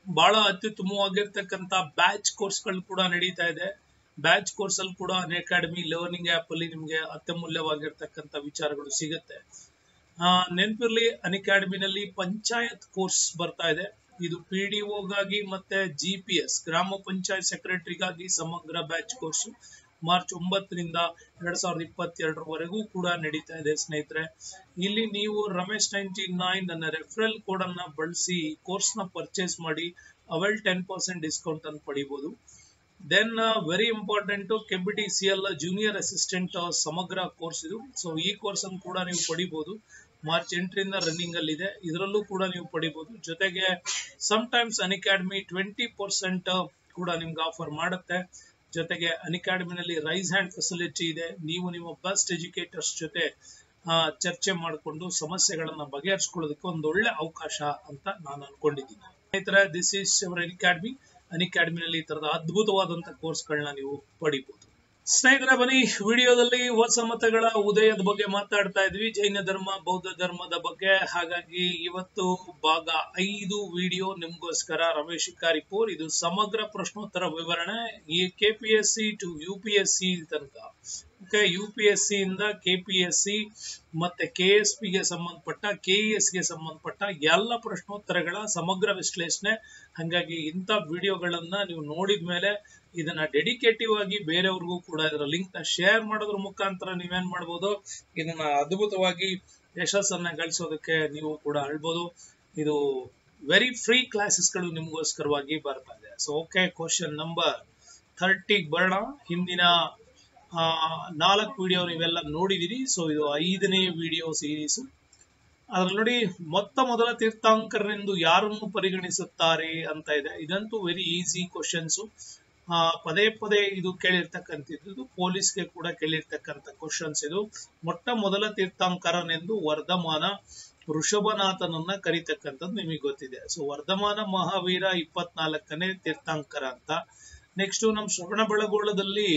ಬಹಳ ಅತ್ಯುತ್ತಮವಾಗಿರ್ತಕ್ಕಂತ ಬ್ಯಾಚ್ ಕೋರ್ಸ್ಗಳು ಕೂಡ ನಡೀತಾ ಇದೆ ಬ್ಯಾಚ್ ಕೋರ್ಸ್ ಅಲ್ಲಿ ಕೂಡ ಅಕಾಡೆಮಿ ಲರ್ನಿಂಗ್ ಆಪ್ ಅಲ್ಲಿ ನಿಮ್ಗೆ ಅತ್ಯಮೂಲ್ಯವಾಗಿರ್ತಕ್ಕಂಥ ವಿಚಾರಗಳು ಸಿಗುತ್ತೆ ಆ ನೆನ್ಪಿರ್ಲಿ ಅಕಾಡೆಮಿನಲ್ಲಿ ಪಂಚಾಯತ್ ಕೋರ್ಸ್ ಬರ್ತಾ ಇದೆ ಇದು ಪಿ ಡಿ ಒಗಾಗಿ ಮತ್ತೆ ಜಿ ಪಿ ಎಸ್ ಗ್ರಾಮ ಪಂಚಾಯತ್ ಸೆಕ್ರೆಟರಿಗಾಗಿ ಸಮಗ್ರ ಬ್ಯಾಚ್ ಕೋರ್ಸ್ ಮಾರ್ಚ್ ಒಂಬತ್ತರಿಂದ ಎರಡ್ ಸಾವಿರದ ಇಪ್ಪತ್ತೆರಡರವರೆಗೂ ಕೂಡ ನಡೀತಾ ಇದೆ ಸ್ನೇಹಿತರೆ ಇಲ್ಲಿ ನೀವು ರಮೇಶ್ ನೈನ್ಟಿ ನೈನ್ ನನ್ನ ರೆಫರಲ್ ಕೋಡ್ ಅನ್ನ ಬಳಸಿ ಕೋರ್ಸ್ ನ ಪರ್ಚೇಸ್ ಮಾಡಿ ಅವೆಲ್ ಟೆನ್ ಪರ್ಸೆಂಟ್ ಡಿಸ್ಕೌಂಟ್ ಅನ್ನು ಪಡಿಬಹುದು then very important KBT C L junior assistant ಸಮಗ್ರ ಕೋರ್ಸ್ ಇದು ಸೊ ಈ ಕೋರ್ಸ್ ಅನ್ನು ಕೂಡ ನೀವು ಪಡಿಬಹುದು ಮಾರ್ಚ್ ಎಂಟರಿಂದ ರನ್ನಿಂಗ್ ಅಲ್ಲಿ ಇದೆ ಇದರಲ್ಲೂ ಕೂಡ ನೀವು ಪಡಿಬಹುದು ಜೊತೆಗೆ some times academy twenty percent ಕೂಡ ನಿಮ್ಗೆ ಆಫರ್ ಮಾಡುತ್ತೆ ಜೊತೆಗೆ ಅಕಾಡೆಮಿನಲ್ಲಿ ರೈಸ್ ಹ್ಯಾಂಡ್ ಫೆಸಿಲಿಟಿ ಇದೆ ನೀವು ನಿಮ್ಮ ಬೆಸ್ಟ್ ಎಜುಕೇಟರ್ಸ್ ಜೊತೆ ಆ, ಚರ್ಚೆ ಮಾಡಿಕೊಂಡು ಸಮಸ್ಯೆಗಳನ್ನ ಬಗೆಹರಿಸ್ಕೊಳ್ಳೋದಕ್ಕೆ ಒಂದು ಒಳ್ಳೆ ಅವಕಾಶ ಅಂತ ನಾನು ಅನ್ಕೊಂಡಿದ್ದೀನಿ ಸ್ನೇಹಿತರೆ ದಿಸ್ ಈಸ್ ಅವರ್ ಅಕಾಡೆಮಿ ಅಕಾಡೆಮಿನಲ್ಲಿ ಈ ತರದ ಅದ್ಭುತವಾದಂತ ಕೋರ್ಸ್ಗಳನ್ನ ನೀವು ಪಡಿಬಹುದು ಸ್ನೇಹಿತರೆ ಬನ್ನಿ ವಿಡಿಯೋದಲ್ಲಿ ಹೊಸ ಮತಗಳ ಉದಯದ ಬಗ್ಗೆ ಮಾತಾಡ್ತಾ ಇದ್ವಿ ಜೈನ ಧರ್ಮ ಬೌದ್ಧ ಧರ್ಮದ ಬಗ್ಗೆ ಹಾಗಾಗಿ ಇವತ್ತು ಭಾಗ ಐದು ವಿಡಿಯೋ ನಿಮ್ಗೋಸ್ಕರ ರಮೇಶ್ ಕಾರಿಪೂರ್ ಇದು ಸಮಗ್ರ ಪ್ರಶ್ನೋತ್ತರ ವಿವರಣೆ ಈ K P S C to U P S C ತನಕ okay U P S C ಇಂದ ಕೆ ಪಿ ಎಸ್ ಸಿ ಮತ್ತೆ ಕೆ ಎಸ್ ಪಿ ಗೆ ಸಂಬಂಧಪಟ್ಟ ಕೆ ಎಸ್ ಗೆ ಸಂಬಂಧಪಟ್ಟ ಎಲ್ಲ ಪ್ರಶ್ನೋತ್ತರಗಳ ಸಮಗ್ರ ವಿಶ್ಲೇಷಣೆ ಹಾಗಾಗಿ ಇಂಥ ವಿಡಿಯೋಗಳನ್ನ ನೀವು ನೋಡಿದ ಮೇಲೆ ಇದನ್ನ ಡೆಡಿಕೇಟಿವ್ ಆಗಿ ಬೇರೆಯವ್ರಿಗೂ ಕೂಡ ಇದರ ಲಿಂಕ್ ನ ಶೇರ್ ಮಾಡೋದ್ರ ಮುಖಾಂತರ ನೀವೇನ್ ಮಾಡ್ಬೋದು ಇದನ್ನ ಅದ್ಭುತವಾಗಿ ಯಶಸ್ಸನ್ನ ಗಳಿಸೋದಕ್ಕೆ ನೀವು ಕೂಡ ಅಳ್ಬೋದು ಇದು ವೆರಿ ಫ್ರೀ ಕ್ಲಾಸಸ್ಗಳು ನಿಮ್ಗೋಸ್ಕರವಾಗಿ ಬರ್ತಾ ಇದೆ ಸೊ ಓಕೆ ಕ್ವಶನ್ ನಂಬರ್ ಥರ್ಟಿಗೆ ಬರೋಣ ಹಿಂದಿನ ಆ, ನಾಲ್ಕು ವಿಡಿಯೋ ನೀವೆಲ್ಲ ನೋಡಿದಿರಿ ಸೊ ಇದು ಐದನೇ ವಿಡಿಯೋ ಸೀರೀಸ್ ಅದ್ರಲ್ಲಿ ನೋಡಿ ಮೊತ್ತ ಮೊದಲ ತೀರ್ಥಾಂಕರನೆಂದು ಯಾರನ್ನು ಪರಿಗಣಿಸುತ್ತಾರೆ ಅಂತ ಇದೆ ಇದಂತೂ ವೆರಿ ಈಸಿ ಕ್ವಶನ್ಸ್ ಪದೇ ಪದೇ ಇದು ಕೇಳಿರ್ತಕ್ಕಂಥದ್ದು ಪೊಲೀಸ್ಗೆ ಕೂಡ ಕೇಳಿರ್ತಕ್ಕಂಥ ಕ್ವಶನ್ಸ್ ಇದು ಮೊಟ್ಟ ಮೊದಲ ತೀರ್ಥಾಂಕರನೆಂದು ವರ್ಧಮಾನ ವೃಷಭನಾಥನನ್ನ ಕರೀತಕ್ಕಂಥದ್ದು ನಿಮಗೆ ಗೊತ್ತಿದೆ ಸೊ ವರ್ಧಮಾನ ಮಹಾವೀರ ಇಪ್ಪತ್ನಾಲ್ಕನೇ ತೀರ್ಥಾಂಕರ ಅಂತ ನೆಕ್ಸ್ಟ್ ನಮ್ಮ ಶ್ರವಣ ಬೆಳಗೊಳದಲ್ಲಿ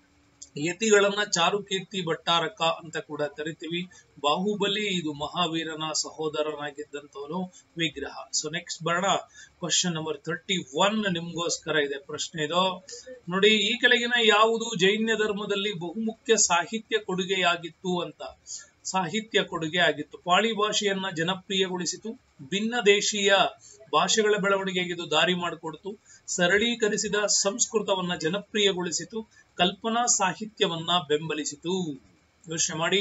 ಯತಿಗಳನ್ನ ಚಾರುಕೀರ್ತಿ ಭಟ್ಟಾರಕ ಅಂತ ಕೂಡ ಕರಿತೀವಿ ಬಾಹುಬಲಿ ಇದು ಮಹಾವೀರನ ಸಹೋದರನಾಗಿದ್ದಂತವನು ವಿಗ್ರಹ ಸೊ ನೆಕ್ಸ್ಟ್ ಬರೋಣ ಕ್ವಶನ್ ನಂಬರ್ ಥರ್ಟಿ ಒನ್ ನಿಮ್ಗೋಸ್ಕರ ಇದೆ ಪ್ರಶ್ನೆ ಇದು ನೋಡಿ ಈ ಕೆಳಗಿನ ಯಾವುದು ಜೈನ ಧರ್ಮದಲ್ಲಿ ಬಹುಮುಖ್ಯ ಸಾಹಿತ್ಯ ಕೊಡುಗೆಯಾಗಿತ್ತು ಅಂತ ಸಾಹಿತ್ಯ ಕೊಡುಗೆ ಆಗಿತ್ತು ಪಾಳಿ ಭಾಷೆಯನ್ನ ಜನಪ್ರಿಯಗೊಳಿಸಿತು ಭಿನ್ನ ದೇಶೀಯ ಭಾಷೆಗಳ ಬೆಳವಣಿಗೆಗೆ ಇದು ದಾರಿ ಮಾಡಿಕೊಡ್ತು ಸರಳೀಕರಿಸಿದ ಸಂಸ್ಕೃತವನ್ನ ಜನಪ್ರಿಯಗೊಳಿಸಿತು ಕಲ್ಪನಾ ಸಾಹಿತ್ಯವನ್ನ ಬೆಂಬಲಿಸಿತು ಯೋಚನೆ ಮಾಡಿ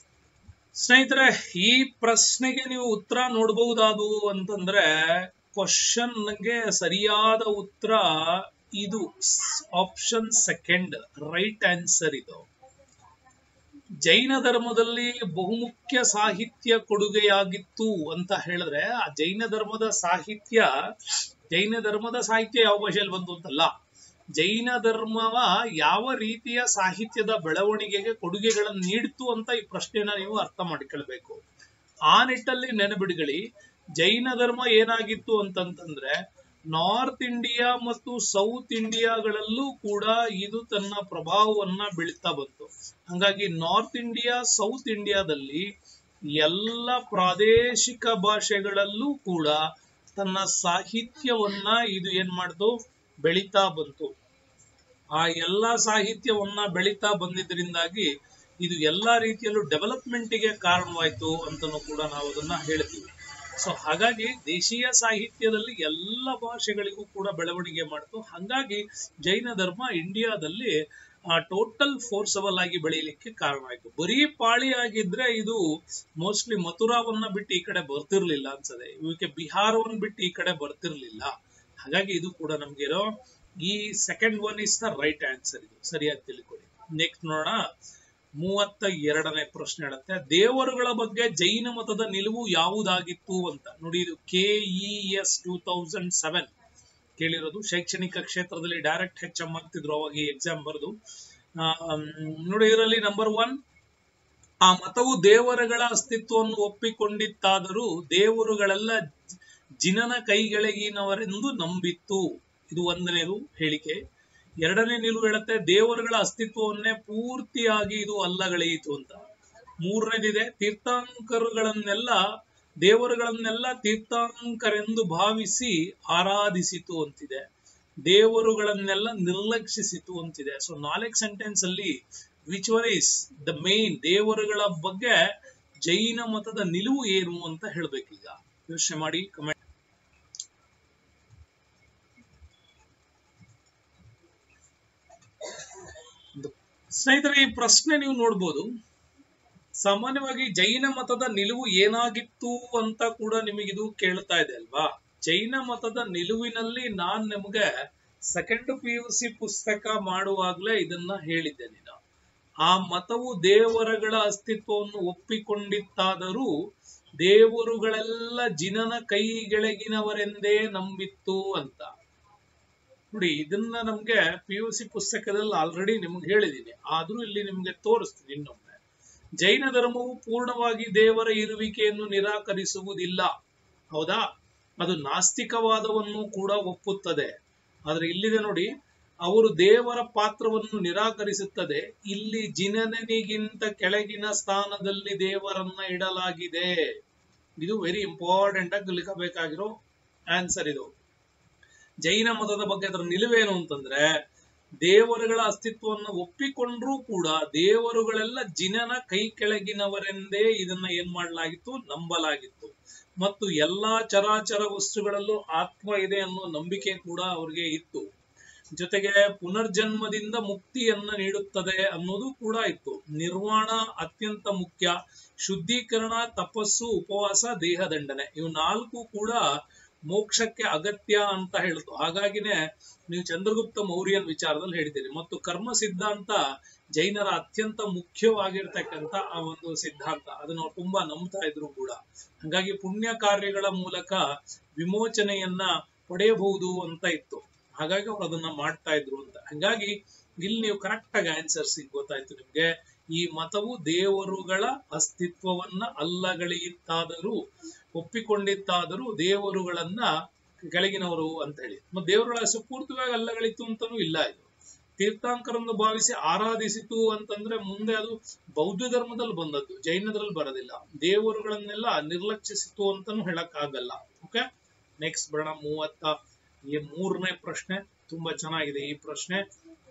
ಸ್ನೇಹಿತರೆ ಈ ಪ್ರಶ್ನೆಗೆ ನೀವು ಉತ್ತರ ನೋಡಬಹುದಾದು ಅಂತಂದ್ರೆ ಕ್ವಶನ್ಗೆ ಸರಿಯಾದ ಉತ್ತರ ಇದು ಆಪ್ಷನ್ ಸೆಕೆಂಡ್ ರೈಟ್ ಆನ್ಸರ್ ಇದು ಜೈನ ಧರ್ಮದಲ್ಲಿ ಬಹುಮುಖ್ಯ ಸಾಹಿತ್ಯ ಕೊಡುಗೆಯಾಗಿತ್ತು ಅಂತ ಹೇಳಿದ್ರೆ ಆ ಜೈನ ಧರ್ಮದ ಸಾಹಿತ್ಯ ಜೈನ ಧರ್ಮದ ಸಾಹಿತ್ಯ ಯಾವ ಭಾಷೆಯಲ್ಲಿ ಬಂತು ಅಂತಲ್ಲ ಜೈನ ಧರ್ಮವ ಯಾವ ರೀತಿಯ ಸಾಹಿತ್ಯದ ಬೆಳವಣಿಗೆಗೆ ಕೊಡುಗೆಗಳನ್ನು ನೀಡಿತು ಅಂತ ಈ ಪ್ರಶ್ನೆನ ನೀವು ಅರ್ಥ ಮಾಡಿಕೊಳ್ಬೇಕು ಆ ನಿಟ್ಟಲ್ಲಿ ನೆನಬಿಡ್ಗಳಿ ಜೈನ ಧರ್ಮ ಏನಾಗಿತ್ತು ಅಂತಂತಂದ್ರೆ ನಾರ್ತ್ ಇಂಡಿಯಾ ಮತ್ತು ಸೌತ್ ಇಂಡಿಯಾಗಳಲ್ಲೂ ಕೂಡ ಇದು ತನ್ನ ಪ್ರಭಾವವನ್ನ ಬೀಳ್ತಾ ಬಂತು ಹಂಗಾಗಿ ನಾರ್ತ್ ಇಂಡಿಯಾ ಸೌತ್ ಇಂಡಿಯಾದಲ್ಲಿ ಎಲ್ಲ ಪ್ರಾದೇಶಿಕ ಭಾಷೆಗಳಲ್ಲೂ ಕೂಡ ತನ್ನ ಸಾಹಿತ್ಯವನ್ನ ಇದು ಏನ್ ಮಾಡ್ತು ಬೆಳೀತಾ ಬಂತು ಆ ಎಲ್ಲಾ ಸಾಹಿತ್ಯವನ್ನ ಬೆಳೀತಾ ಬಂದಿದ್ರಿಂದಾಗಿ ಇದು ಎಲ್ಲಾ ರೀತಿಯಲ್ಲೂ ಡೆವಲಪ್ಮೆಂಟ್ಗೆ ಕಾರಣವಾಯ್ತು ಅಂತನೂ ಕೂಡ ನಾವು ಅದನ್ನ ಹೇಳ್ತೀವಿ ಸೊ ಹಾಗಾಗಿ ದೇಶೀಯ ಸಾಹಿತ್ಯದಲ್ಲಿ ಎಲ್ಲ ಭಾಷೆಗಳಿಗೂ ಕೂಡ ಬೆಳವಣಿಗೆ ಮಾಡ್ತು ಹಾಗಾಗಿ ಜೈನ ಧರ್ಮ ಇಂಡಿಯಾದಲ್ಲಿ ಟೋಟಲ್ ಫೋರ್ಸಬಲ್ ಆಗಿ ಬೆಳೀಲಿಕ್ಕೆ ಕಾರಣ ಆಯ್ತು ಬರೀ ಪಾಳಿ ಆಗಿದ್ರೆ ಇದು ಮೋಸ್ಟ್ಲಿ ಮಥುರಾವನ್ನ ಬಿಟ್ಟು ಈ ಕಡೆ ಬರ್ತಿರ್ಲಿಲ್ಲ ಅನ್ಸದೆ ಇವಕ್ಕೆ ಬಿಹಾರವನ್ನ ಬಿಟ್ಟು ಈ ಕಡೆ ಬರ್ತಿರ್ಲಿಲ್ಲ ಹಾಗಾಗಿ ಇದು ಕೂಡ ನಮ್ಗೆ ಇರೋ ಈ second one is the right answer ಇದು ಸರಿಯಾಗಿ ತಿಳ್ಕೊಳ್ಳಿ ನೆಕ್ಸ್ಟ್ ನೋಡೋಣ ಮೂವತ್ತ ಎರಡನೇ ಪ್ರಶ್ನೆ ಹೇಳುತ್ತೆ ದೇವರುಗಳ ಬಗ್ಗೆ ಜೈನ ಮತದ ನಿಲುವು ಯಾವುದಾಗಿತ್ತು ಅಂತ ನೋಡಿ ಇದು K E S two thousand seven ಕೇಳಿರೋದು ಶೈಕ್ಷಣಿಕ ಕ್ಷೇತ್ರದಲ್ಲಿ ಡೈರೆಕ್ಟ್ ಹೆಚ್ ಎಂ ಆಗ್ತಿದ್ರು ಅವಾಗ ಈ ಎಕ್ಸಾಮ್ ಬರೆದು ನೋಡಿ ಇದರಲ್ಲಿ ನಂಬರ್ ಒನ್ ಆ ಮತವು ದೇವರುಗಳ ಅಸ್ತಿತ್ವವನ್ನು ಒಪ್ಪಿಕೊಂಡಿತ್ತಾದರೂ ದೇವರುಗಳೆಲ್ಲ ಜಿನನ ಕೈಗೆಳಗಿನವರೆಂದು ನಂಬಿತ್ತು ಇದು ಒಂದನೇದು ಹೇಳಿಕೆ ಎರಡನೇ ನಿಲುವು ಹೇಳುತ್ತೆ ದೇವರುಗಳ ಅಸ್ತಿತ್ವವನ್ನೇ ಪೂರ್ತಿಯಾಗಿ ಇದು ಅಲ್ಲಗಳೆಯಿತು ಅಂತ ಮೂರನೇದಿದೆ ತೀರ್ಥಾಂಕರುಗಳನ್ನೆಲ್ಲ ದೇವರುಗಳನ್ನೆಲ್ಲ ತೀರ್ಥಾಂಕರೆಂದು ಭಾವಿಸಿ ಆರಾಧಿಸಿತು ಅಂತಿದೆ ದೇವರುಗಳನ್ನೆಲ್ಲ ನಿರ್ಲಕ್ಷಿಸಿತು ಅಂತಿದೆ ಸೊ ನಾಲ್ಕು ಸೆಂಟೆನ್ಸ್ ಅಲ್ಲಿ which one is the main ದೇವರುಗಳ ಬಗ್ಗೆ ಜೈನ ಮತದ ನಿಲುವು ಏನು ಅಂತ ಹೇಳ್ಬೇಕೀಗ ಯೋಚನೆ ಮಾಡಿ ಕಮೆಂಟ್ ಸ್ನೇಹಿತರೆ ಈ ಪ್ರಶ್ನೆ ನೀವು ನೋಡ್ಬೋದು ಸಾಮಾನ್ಯವಾಗಿ ಜೈನ ಮತದ ನಿಲುವು ಏನಾಗಿತ್ತು ಅಂತ ಕೂಡ ನಿಮಗಿದು ಕೇಳ್ತಾ ಇದೆ ಅಲ್ವಾ ಜೈನ ಮತದ ನಿಲುವಿನಲ್ಲಿ ನಾನ್ ನಿಮಗೆ ಸೆಕೆಂಡ್ ಪಿ ಯು ಸಿ ಪುಸ್ತಕ ಮಾಡುವಾಗ್ಲೇ ಇದನ್ನ ಹೇಳಿದ್ದೆ ನೀನು ಆ ಮತವು ದೇವರುಗಳ ಅಸ್ತಿತ್ವವನ್ನು ಒಪ್ಪಿಕೊಂಡಿತ್ತಾದರೂ ದೇವರುಗಳೆಲ್ಲ ಜಿನನ ಕೈಗೆಳಗಿನವರೆಂದೇ ನಂಬಿತ್ತು ಅಂತ ನೋಡಿ ಇದನ್ನ ನಮ್ಗೆ ಪಿ ಯು ಸಿ ಪುಸ್ತಕದಲ್ಲಿ ಆಲ್ರೆಡಿ ನಿಮ್ಗೆ ಹೇಳಿದ್ದೀನಿ ಆದ್ರೂ ಇಲ್ಲಿ ನಿಮ್ಗೆ ತೋರಿಸ್ತೀನಿ ಇನ್ನೊಮ್ಮೆ ಜೈನ ಧರ್ಮವು ಪೂರ್ಣವಾಗಿ ದೇವರ ಇರುವಿಕೆಯನ್ನು ನಿರಾಕರಿಸುವುದಿಲ್ಲ ಹೌದಾ ಅದು ನಾಸ್ತಿಕವಾದವನ್ನು ಕೂಡ ಒಪ್ಪುತ್ತದೆ ಆದ್ರೆ ಇಲ್ಲಿದೆ ನೋಡಿ ಅವರು ದೇವರ ಪಾತ್ರವನ್ನು ನಿರಾಕರಿಸುತ್ತದೆ ಇಲ್ಲಿ ಜಿನನಿಗಿಂತ ಕೆಳಗಿನ ಸ್ಥಾನದಲ್ಲಿ ದೇವರನ್ನ ಇಡಲಾಗಿದೆ ಇದು ವೆರಿ ಇಂಪಾರ್ಟೆಂಟ್ ಆಗಿ ಕಲಿಕಬೇಕಾಗಿರೋ ಆನ್ಸರ್ ಇದು ಜೈನ ಮತದ ಬಗ್ಗೆ ಅದರ ನಿಲುವೇನು ಅಂತಂದ್ರೆ ದೇವರುಗಳ ಅಸ್ತಿತ್ವವನ್ನು ಒಪ್ಪಿಕೊಂಡ್ರೂ ಕೂಡ ದೇವರುಗಳೆಲ್ಲ ಜಿನನ ಕೈ ಕೆಳಗಿನವರೆಂದೇ ಇದನ್ನ ಏನ್ ಮಾಡಲಾಗಿತ್ತು ನಂಬಲಾಗಿತ್ತು ಮತ್ತು ಎಲ್ಲಾ ಚರಾಚರ ವಸ್ತುಗಳಲ್ಲೂ ಆತ್ಮ ಇದೆ ಅನ್ನೋ ನಂಬಿಕೆ ಕೂಡ ಅವ್ರಿಗೆ ಇತ್ತು ಜೊತೆಗೆ ಪುನರ್ಜನ್ಮದಿಂದ ಮುಕ್ತಿಯನ್ನ ನೀಡುತ್ತದೆ ಅನ್ನೋದು ಕೂಡ ಇತ್ತು ನಿರ್ವಾಣ ಅತ್ಯಂತ ಮುಖ್ಯ ಶುದ್ಧೀಕರಣ ತಪಸ್ಸು ಉಪವಾಸ ದೇಹದಂಡನೆ ಇವು ನಾಲ್ಕು ಕೂಡ ಮೋಕ್ಷಕ್ಕೆ ಅಗತ್ಯ ಅಂತ ಹೇಳ್ತು ಹಾಗಾಗಿನೇ ನೀವು ಚಂದ್ರಗುಪ್ತ ಮೌರ್ಯನ್ ವಿಚಾರದಲ್ಲಿ ಹೇಳಿದ್ದೀರಿ ಮತ್ತು ಕರ್ಮ ಸಿದ್ಧಾಂತ ಜೈನರ ಅತ್ಯಂತ ಮುಖ್ಯವಾಗಿರ್ತಕ್ಕಂಥ ಆ ಒಂದು ಸಿದ್ಧಾಂತ ಅದನ್ನ ಅವ್ರು ತುಂಬಾ ನಂಬ್ತಾ ಇದ್ರು ಕೂಡ ಹಾಗಾಗಿ ಪುಣ್ಯ ಕಾರ್ಯಗಳ ಮೂಲಕ ವಿಮೋಚನೆಯನ್ನ ಪಡೆಯಬಹುದು ಅಂತ ಇತ್ತು ಹಾಗಾಗಿ ಅವ್ರು ಅದನ್ನ ಮಾಡ್ತಾ ಇದ್ರು ಅಂತ ಹಾಗಾಗಿ ಇಲ್ಲಿ ನೀವು ಕರೆಕ್ಟ್ ಆಗಿ ಆನ್ಸರ್ಸ್ ಗೊತ್ತಾಯ್ತು ನಿಮ್ಗೆ ಈ ಮತವು ದೇವರುಗಳ ಅಸ್ತಿತ್ವವನ್ನ ಅಲ್ಲಗಳೆಯಿತ್ತಾದರೂ ಒಪ್ಪಿಕೊಂಡಿತ್ತಾದರೂ ದೇವರುಗಳನ್ನ ಕೆಳಗಿನವರು ಅಂತ ಹೇಳಿ ಮತ್ತೆ ದೇವರುಗಳ ಪೂರ್ತಿಯಾಗಿ ಅಲ್ಲಗಳಿತ್ತು ಅಂತಾನೂ ಇಲ್ಲ ಇದು ತೀರ್ಥಾಂಕರನ್ನು ಭಾವಿಸಿ ಆರಾಧಿಸಿತು ಅಂತಂದ್ರೆ ಮುಂದೆ ಅದು ಬೌದ್ಧ ಧರ್ಮದಲ್ಲಿ ಬಂದದ್ದು ಜೈನದ್ರಲ್ಲಿ ಬರೋದಿಲ್ಲ ದೇವರುಗಳನ್ನೆಲ್ಲ ನಿರ್ಲಕ್ಷಿಸಿತು ಅಂತಾನು ಹೇಳಕ್ ಆಗಲ್ಲ ಓಕೆ ನೆಕ್ಸ್ಟ್ ಬರೋಣ ಮೂವತ್ತ ಈ ಮೂರನೇ ಪ್ರಶ್ನೆ ತುಂಬಾ ಚೆನ್ನಾಗಿದೆ ಈ ಪ್ರಶ್ನೆ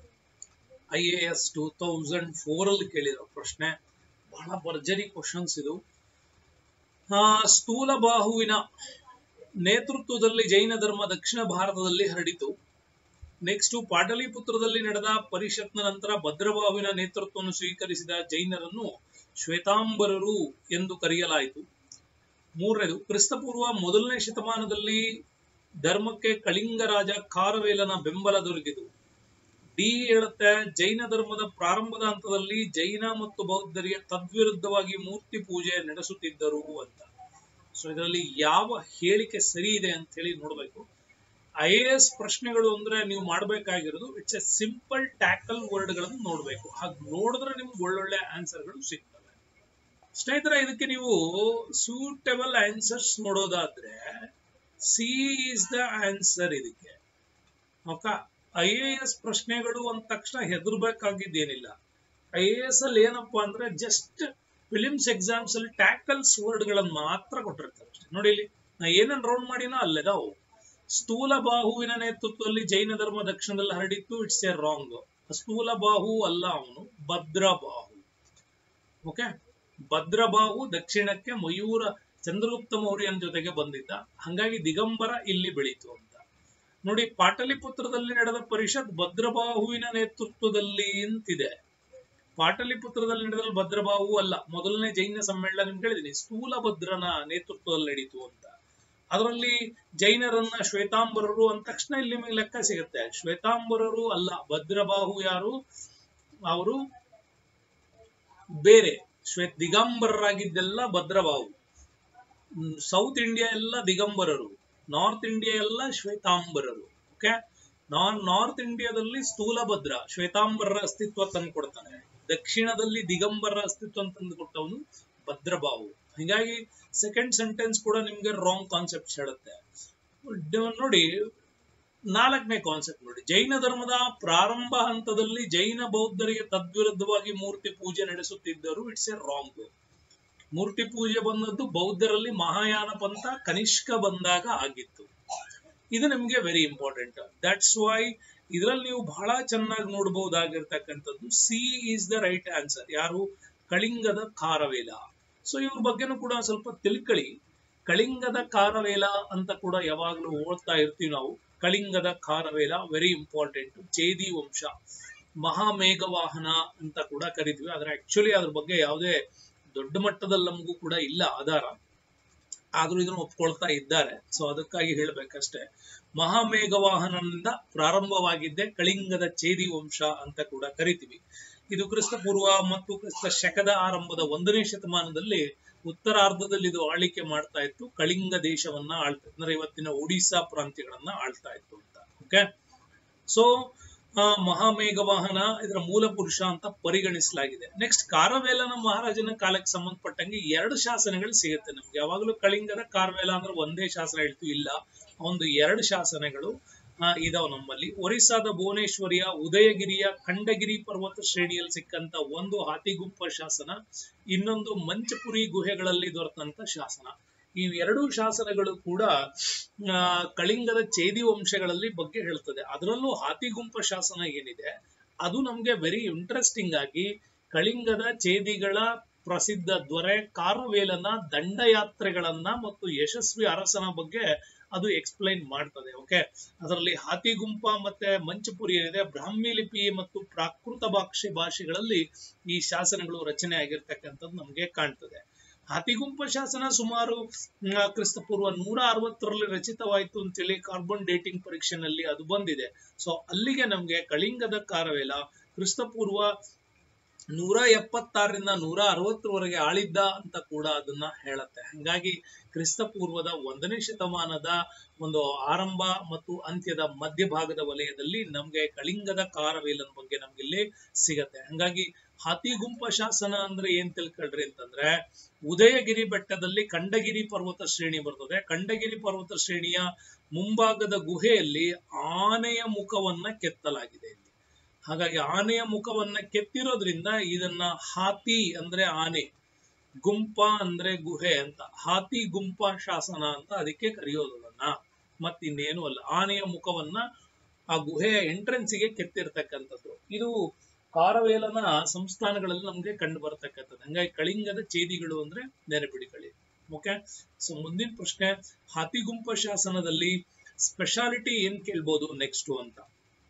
I A S two thousand four ಅಲ್ಲಿ ಕೇಳಿರೋ ಪ್ರಶ್ನೆ ಬಹಳ ಭರ್ಜರಿ ಕ್ವಶನ್ಸ್ ಇದು ಆ ಸ್ಥೂಲ ಬಾಹುವಿನ ನೇತೃತ್ವದಲ್ಲಿ ಜೈನ ಧರ್ಮ ದಕ್ಷಿಣ ಭಾರತದಲ್ಲಿ ಹರಡಿತು ನೆಕ್ಸ್ಟ್ ಪಾಟಲಿಪುತ್ರದಲ್ಲಿ ನಡೆದ ಪರಿಷತ್ನ ನಂತರ ಭದ್ರಬಾಹುವಿನ ನೇತೃತ್ವವನ್ನು ಸ್ವೀಕರಿಸಿದ ಜೈನರನ್ನು ಶ್ವೇತಾಂಬರರು ಎಂದು ಕರೆಯಲಾಯಿತು ಮೂರನೇದು ಕ್ರಿಸ್ತಪೂರ್ವ ಮೊದಲನೇ ಶತಮಾನದಲ್ಲಿ ಧರ್ಮಕ್ಕೆ ಕಳಿಂಗ ರಾಜ ಕಾರವೇಲನ ಬೆಂಬಲ ದೊರಕಿತು ಡಿ ಹೇಳುತ್ತೆ ಜೈನ ಧರ್ಮದ ಪ್ರಾರಂಭದ ಹಂತದಲ್ಲಿ ಜೈನ ಮತ್ತು ಬೌದ್ಧರಿಗೆ ತದ್ವಿರುದ್ಧವಾಗಿ ಮೂರ್ತಿ ಪೂಜೆ ನಡೆಸುತ್ತಿದ್ದರು ಅಂತ ಸೊ ಇದರಲ್ಲಿ ಯಾವ ಹೇಳಿಕೆ ಸರಿ ಇದೆ ಅಂತ ಹೇಳಿ ನೋಡ್ಬೇಕು ಐ ಎ ಎಸ್ ಪ್ರಶ್ನೆಗಳು ಅಂದ್ರೆ ನೀವು ಮಾಡ್ಬೇಕಾಗಿರೋದು it's a simple tackle word ಗಳನ್ನು ನೋಡ್ಬೇಕು ಹಾಗೆ ನೋಡಿದ್ರೆ ನಿಮ್ಗೆ ಒಳ್ಳೊಳ್ಳೆ ಆನ್ಸರ್ಗಳು ಸಿಗ್ತವೆ ಸ್ನೇಹಿತರೆ ಇದಕ್ಕೆ ನೀವು ಸೂಟಬಲ್ ಆನ್ಸರ್ಸ್ ನೋಡೋದಾದ್ರೆ ಸಿ ಇಸ್ ದ ಆನ್ಸರ್ ಇದಕ್ಕೆ ಓಕೆ ಐ ಎ ಎಸ್ ಪ್ರಶ್ನೆಗಳು ಅಂದ ತಕ್ಷಣ ಹೆದರ್ಬೇಕಾಗಿದ್ದೇನಿಲ್ಲ ಐ ಎ ಎಸ್ ಅಲ್ಲಿ ಏನಪ್ಪಾ ಅಂದ್ರೆ ಜಸ್ಟ್ ಫಿಲಿಮ್ಸ್ ಎಕ್ಸಾಮ್ಸ್ ಅಲ್ಲಿ ಟ್ಯಾಕಲ್ಸ್ ವರ್ಡ್ ಗಳನ್ನ ಮಾತ್ರ ಕೊಟ್ಟಿರ್ತಾರೆ ಅಷ್ಟೇ ನೋಡಿ ಇಲ್ಲಿ ನಾ ಏನೇನ್ ರೌಂಡ್ ಮಾಡಿನೋ ಅಲ್ಲೇದಾವು ಸ್ಥೂಲ ಬಾಹುವಿನ ನೇತೃತ್ವದಲ್ಲಿ ಜೈನ ಧರ್ಮ ದಕ್ಷಿಣದಲ್ಲಿ ಹರಡಿತ್ತು ಇಟ್ಸ್ ಎ ರಾಂಗ್ ಸ್ಥೂಲ ಬಾಹು ಅಲ್ಲ ಅವನು ಭದ್ರಬಾಹು ಓಕೆ ಭದ್ರಬಾಹು ದಕ್ಷಿಣಕ್ಕೆ ಮಯೂರ ಚಂದ್ರಗುಪ್ತ ಮೌರ್ಯನ ಜೊತೆಗೆ ಬಂದಿದ್ದ ಹಂಗಾಗಿ ದಿಗಂಬರ ಇಲ್ಲಿ ಬೆಳೀತು ಅಂತ ನೋಡಿ ಪಾಟಲಿಪುತ್ರದಲ್ಲಿ ನಡೆದ ಪರಿಷತ್ ಭದ್ರಬಾಹುವಿನ ನೇತೃತ್ವದಲ್ಲಿ ಅಂತಿದೆ ಪಾಟಲಿಪುತ್ರದಲ್ಲಿ ನಡೆದ ಭದ್ರಬಾಹು ಅಲ್ಲ ಮೊದಲನೇ ಜೈನ ಸಮ್ಮೇಳನ ನಿಮ್ಗೆ ಹೇಳಿದೀನಿ ಸ್ಥೂಲ ಭದ್ರನ ನೇತೃತ್ವದಲ್ಲಿ ನಡೀತು ಅಂತ ಅದರಲ್ಲಿ ಜೈನರನ್ನ ಶ್ವೇತಾಂಬರರು ಅಂದ ತಕ್ಷಣ ಇಲ್ಲಿ ನಿಮಗೆ ಲೆಕ್ಕ ಸಿಗುತ್ತೆ ಶ್ವೇತಾಂಬರರು ಅಲ್ಲ ಭದ್ರಬಾಹು ಯಾರು ಅವರು ಬೇರೆ ಶ್ವೇತ ದಿಗಂಬರರಾಗಿದ್ದೆಲ್ಲ ಭದ್ರಬಾಹು ಸೌತ್ ಇಂಡಿಯಾ ಎಲ್ಲ ದಿಗಂಬರರು ನಾರ್ತ್ ಇಂಡಿಯಾ ಎಲ್ಲ ಶ್ವೇತಾಂಬರರು ಓಕೆ ನಾನ್ ನಾರ್ತ್ ಇಂಡಿಯಾದಲ್ಲಿ ಸ್ಥೂಲ ಭದ್ರ ಶ್ವೇತಾಂಬರರ ಅಸ್ತಿತ್ವ ತಂದು ಕೊಡ್ತಾನೆ ದಕ್ಷಿಣದಲ್ಲಿ ದಿಗಂಬರರ ಅಸ್ತಿತ್ವ ತಂದು ಕೊಟ್ಟವನು ಭದ್ರಬಾಹು ಹೀಗಾಗಿ ಸೆಕೆಂಡ್ ಸೆಂಟೆನ್ಸ್ ಕೂಡ ನಿಮ್ಗೆ ರಾಂಗ್ ಕಾನ್ಸೆಪ್ಟ್ ಹೇಳುತ್ತೆ ನೋಡಿ ನಾಲ್ಕನೇ ಕಾನ್ಸೆಪ್ಟ್ ನೋಡಿ ಜೈನ ಧರ್ಮದ ಪ್ರಾರಂಭ ಹಂತದಲ್ಲಿ ಜೈನ ಬೌದ್ಧರಿಗೆ ತದ್ವಿರುದ್ಧವಾಗಿ ಮೂರ್ತಿ ಪೂಜೆ ನಡೆಸುತ್ತಿದ್ದರು ಇಟ್ಸ್ ಎ ರಾಂಗ್ ಮೂರ್ತಿ ಪೂಜೆ ಬಂದದ್ದು ಬೌದ್ಧರಲ್ಲಿ ಮಹಾಯಾನ ಪಂಥ ಕನಿಷ್ಕ ಬಂದಾಗ ಆಗಿತ್ತು ಇದು ನಿಮ್ಗೆ ವೆರಿ ಇಂಪಾರ್ಟೆಂಟ್ ದಟ್ಸ್ ವೈ ಇದರಲ್ಲಿ ನೀವು ಬಹಳ ಚೆನ್ನಾಗಿ ನೋಡಬಹುದಾಗಿರ್ತಕ್ಕಂಥದ್ದು C is the right answer ಯಾರು ಕಳಿಂಗದ ಕಾರವೇಲ ಸೊ ಇವ್ರ ಬಗ್ಗೆನೂ ಕೂಡ ಸ್ವಲ್ಪ ತಿಳ್ಕೊಳ್ಳಿ ಕಳಿಂಗದ ಕಾರವೇಲ ಅಂತ ಕೂಡ ಯಾವಾಗಲೂ ಓದ್ತಾ ಇರ್ತೀವಿ ನಾವು ಕಳಿಂಗದ ಕಾರವೇಲ ವೆರಿ ಇಂಪಾರ್ಟೆಂಟ್ ಚೇದಿ ವಂಶ ಮಹಾಮೇಘವಾಹನ ಅಂತ ಕೂಡ ಕರಿತೀವಿ ಆದ್ರೆ ಆಕ್ಚುಲಿ ಅದ್ರ ಬಗ್ಗೆ ಯಾವುದೇ ದೊಡ್ಡ ಮಟ್ಟದಲ್ಲಿ ನಮಗೂ ಕೂಡ ಇಲ್ಲ ಆಧಾರ ಆದ್ರೂ ಇದನ್ನು ಒಪ್ಕೊಳ್ತಾ ಇದ್ದಾರೆ ಸೊ ಅದಕ್ಕಾಗಿ ಹೇಳ್ಬೇಕಷ್ಟೇ ಮಹಾಮೇಘವಾಹನದಿಂದ ಪ್ರಾರಂಭವಾಗಿದ್ದೆ ಕಳಿಂಗದ ಚೇದಿ ವಂಶ ಅಂತ ಕೂಡ ಕರಿತೀವಿ ಇದು ಕ್ರಿಸ್ತ ಪೂರ್ವ ಮತ್ತು ಕ್ರಿಸ್ತ ಶಕದ ಆರಂಭದ ಒಂದನೇ ಶತಮಾನದಲ್ಲಿ ಉತ್ತರಾರ್ಧದಲ್ಲಿ ಇದು ಆಳ್ವಿಕೆ ಮಾಡ್ತಾ ಇತ್ತು ಕಳಿಂಗ ದೇಶವನ್ನ ಆಳ್ತಾ ಅಂದ್ರೆ ಇವತ್ತಿನ ಒಡಿಶಾ ಪ್ರಾಂತ್ಯಗಳನ್ನ ಆಳ್ತಾ ಇತ್ತು ಅಂತ ಓಕೆ ಸೊ ಮಹಾಮೇಘವಾಹನ ಇದರ ಮೂಲ ಪುರುಷ ಅಂತ ಪರಿಗಣಿಸಲಾಗಿದೆ ನೆಕ್ಸ್ಟ್ ಕಾರವೇಲನ ಮಹಾರಾಜನ ಕಾಲಕ್ಕೆ ಸಂಬಂಧಪಟ್ಟಂಗೆ ಎರಡು ಶಾಸನಗಳು ಸಿಗುತ್ತೆ ನಮ್ಗೆ ಯಾವಾಗಲೂ ಕಳಿಂಗದ ಕಾರವೇಲ ಅಂದ್ರೆ ಒಂದೇ ಶಾಸನ ಹೇಳ್ತೀವಿ ಇಲ್ಲ ಒಂದು ಎರಡು ಶಾಸನಗಳು ಇದಾವ್ ನಮ್ಮಲ್ಲಿ ಒರಿಸ್ಸಾದ ಭುವನೇಶ್ವರಿಯ ಉದಯಗಿರಿಯ ಖಂಡಗಿರಿ ಪರ್ವತ ಶ್ರೇಣಿಯಲ್ಲಿ ಸಿಕ್ಕಂತ ಒಂದು ಹಾತಿಗುಂಪ ಶಾಸನ ಇನ್ನೊಂದು ಮಂಚಪುರಿ ಗುಹೆಗಳಲ್ಲಿ ದೊರೆತಂತ ಶಾಸನ ಈ ಎರಡೂ ಶಾಸನಗಳು ಕೂಡ ಆ ಕಳಿಂಗದ ಚೇದಿ ವಂಶಗಳಲ್ಲಿ ಬಗ್ಗೆ ಹೇಳ್ತದೆ ಅದರಲ್ಲೂ ಹಾತಿಗುಂಪ ಶಾಸನ ಏನಿದೆ ಅದು ನಮ್ಗೆ ವೆರಿ ಇಂಟ್ರೆಸ್ಟಿಂಗ್ ಆಗಿ ಕಳಿಂಗದ ಚೇದಿಗಳ ಪ್ರಸಿದ್ಧ ದೊರೆ ಕಾರವೇಲನ ದಂಡಯಾತ್ರೆಗಳನ್ನ ಮತ್ತು ಯಶಸ್ವಿ ಅರಸನ ಬಗ್ಗೆ ಅದು ಎಕ್ಸ್ಪ್ಲೈನ್ ಮಾಡ್ತದೆ ಓಕೆ ಅದರಲ್ಲಿ ಹಾತಿಗುಂಪ ಮತ್ತೆ ಮಂಚಪುರಿ ಏನಿದೆ ಬ್ರಾಹ್ಮಿ ಲಿಪಿ ಮತ್ತು ಪ್ರಾಕೃತ ಭಾಷೆ ಭಾಷೆಗಳಲ್ಲಿ ಈ ಶಾಸನಗಳು ರಚನೆ ಆಗಿರ್ತಕ್ಕಂಥದ್ದು ನಮ್ಗೆ ಕಾಣ್ತದೆ ಹಾತಿಗುಂಪ ಶಾಸನ ಸುಮಾರು ಕ್ರಿಸ್ತ ಪೂರ್ವ ನೂರ ಅರವತ್ತರಲ್ಲಿ ರಚಿತವಾಯಿತು ಅಂತೇಳಿ ಕಾರ್ಬನ್ ಡೇಟಿಂಗ್ ಪರೀಕ್ಷೆನಲ್ಲಿ ಅದು ಬಂದಿದೆ ಸೊ ಅಲ್ಲಿಗೆ ನಮ್ಗೆ ಕಳಿಂಗದ ಕಾರವೇಲ ಕ್ರಿಸ್ತ ಪೂರ್ವ ನೂರ ಎಪ್ಪತ್ತಾರರಿಂದ ನೂರ ಅರವತ್ತರವರೆಗೆ ಆಳಿದ್ದ ಅಂತ ಕೂಡ ಅದನ್ನ ಹೇಳತ್ತೆ ಹಂಗಾಗಿ ಕ್ರಿಸ್ತ ಪೂರ್ವದ ಒಂದನೇ ಶತಮಾನದ ಒಂದು ಆರಂಭ ಮತ್ತು ಅಂತ್ಯದ ಮಧ್ಯಭಾಗದ ವಲಯದಲ್ಲಿ ನಮ್ಗೆ ಕಳಿಂಗದ ಕಾರವೇಲನ ಬಗ್ಗೆ ನಮ್ಗೆ ಇಲ್ಲಿ ಸಿಗತ್ತೆ ಹಂಗಾಗಿ ಹಾತಿಗುಂಪ ಶಾಸನ ಅಂದ್ರೆ ಏನ್ ತಿಳ್ಕೊಳ್ರಿ ಅಂತಂದ್ರೆ ಉದಯಗಿರಿ ಬೆಟ್ಟದಲ್ಲಿ ಖಂಡಗಿರಿ ಪರ್ವತ ಶ್ರೇಣಿ ಬರ್ತದೆ ಖಂಡಗಿರಿ ಪರ್ವತ ಶ್ರೇಣಿಯ ಮುಂಭಾಗದ ಗುಹೆಯಲ್ಲಿ ಆನೆಯ ಮುಖವನ್ನ ಕೆತ್ತಲಾಗಿದೆ ಇಲ್ಲಿ ಹಾಗಾಗಿ ಆನೆಯ ಮುಖವನ್ನ ಕೆತ್ತಿರೋದ್ರಿಂದ ಇದನ್ನ ಹಾತಿ ಅಂದ್ರೆ ಆನೆ ಗುಂಪ ಅಂದ್ರೆ ಗುಹೆ ಅಂತ ಹಾತಿ ಗುಂಪ ಶಾಸನ ಅಂತ ಅದಕ್ಕೆ ಕರೆಯೋದನ್ನ ಮತ್ತಿನ್ನೇನು ಅಲ್ಲ ಆನೆಯ ಮುಖವನ್ನ ಆ ಗುಹೆಯ ಎಂಟ್ರೆನ್ಸ್ಗೆ ಕೆತ್ತಿರ್ತಕ್ಕಂಥದ್ದು ಇದು ಕಾರವೇಲನ ಸಂಸ್ಥಾನಗಳಲ್ಲಿ ನಮ್ಗೆ ಕಂಡು ಬರ್ತಕ್ಕಂಥದ್ದು ಹಂಗಾಗಿ ಕಳಿಂಗದ ಚೇದಿಗಳು ಅಂದ್ರೆ ನೆನಪಿಡಿಕೊಳ್ಳಿ ಓಕೆ ಸೊ ಮುಂದಿನ ಪ್ರಶ್ನೆ ಹಾತಿಗುಂಪ ಶಾಸನದಲ್ಲಿ ಸ್ಪೆಷಾಲಿಟಿ ಏನ್ ಕೇಳ್ಬೋದು ನೆಕ್ಸ್ಟ್ ಅಂತ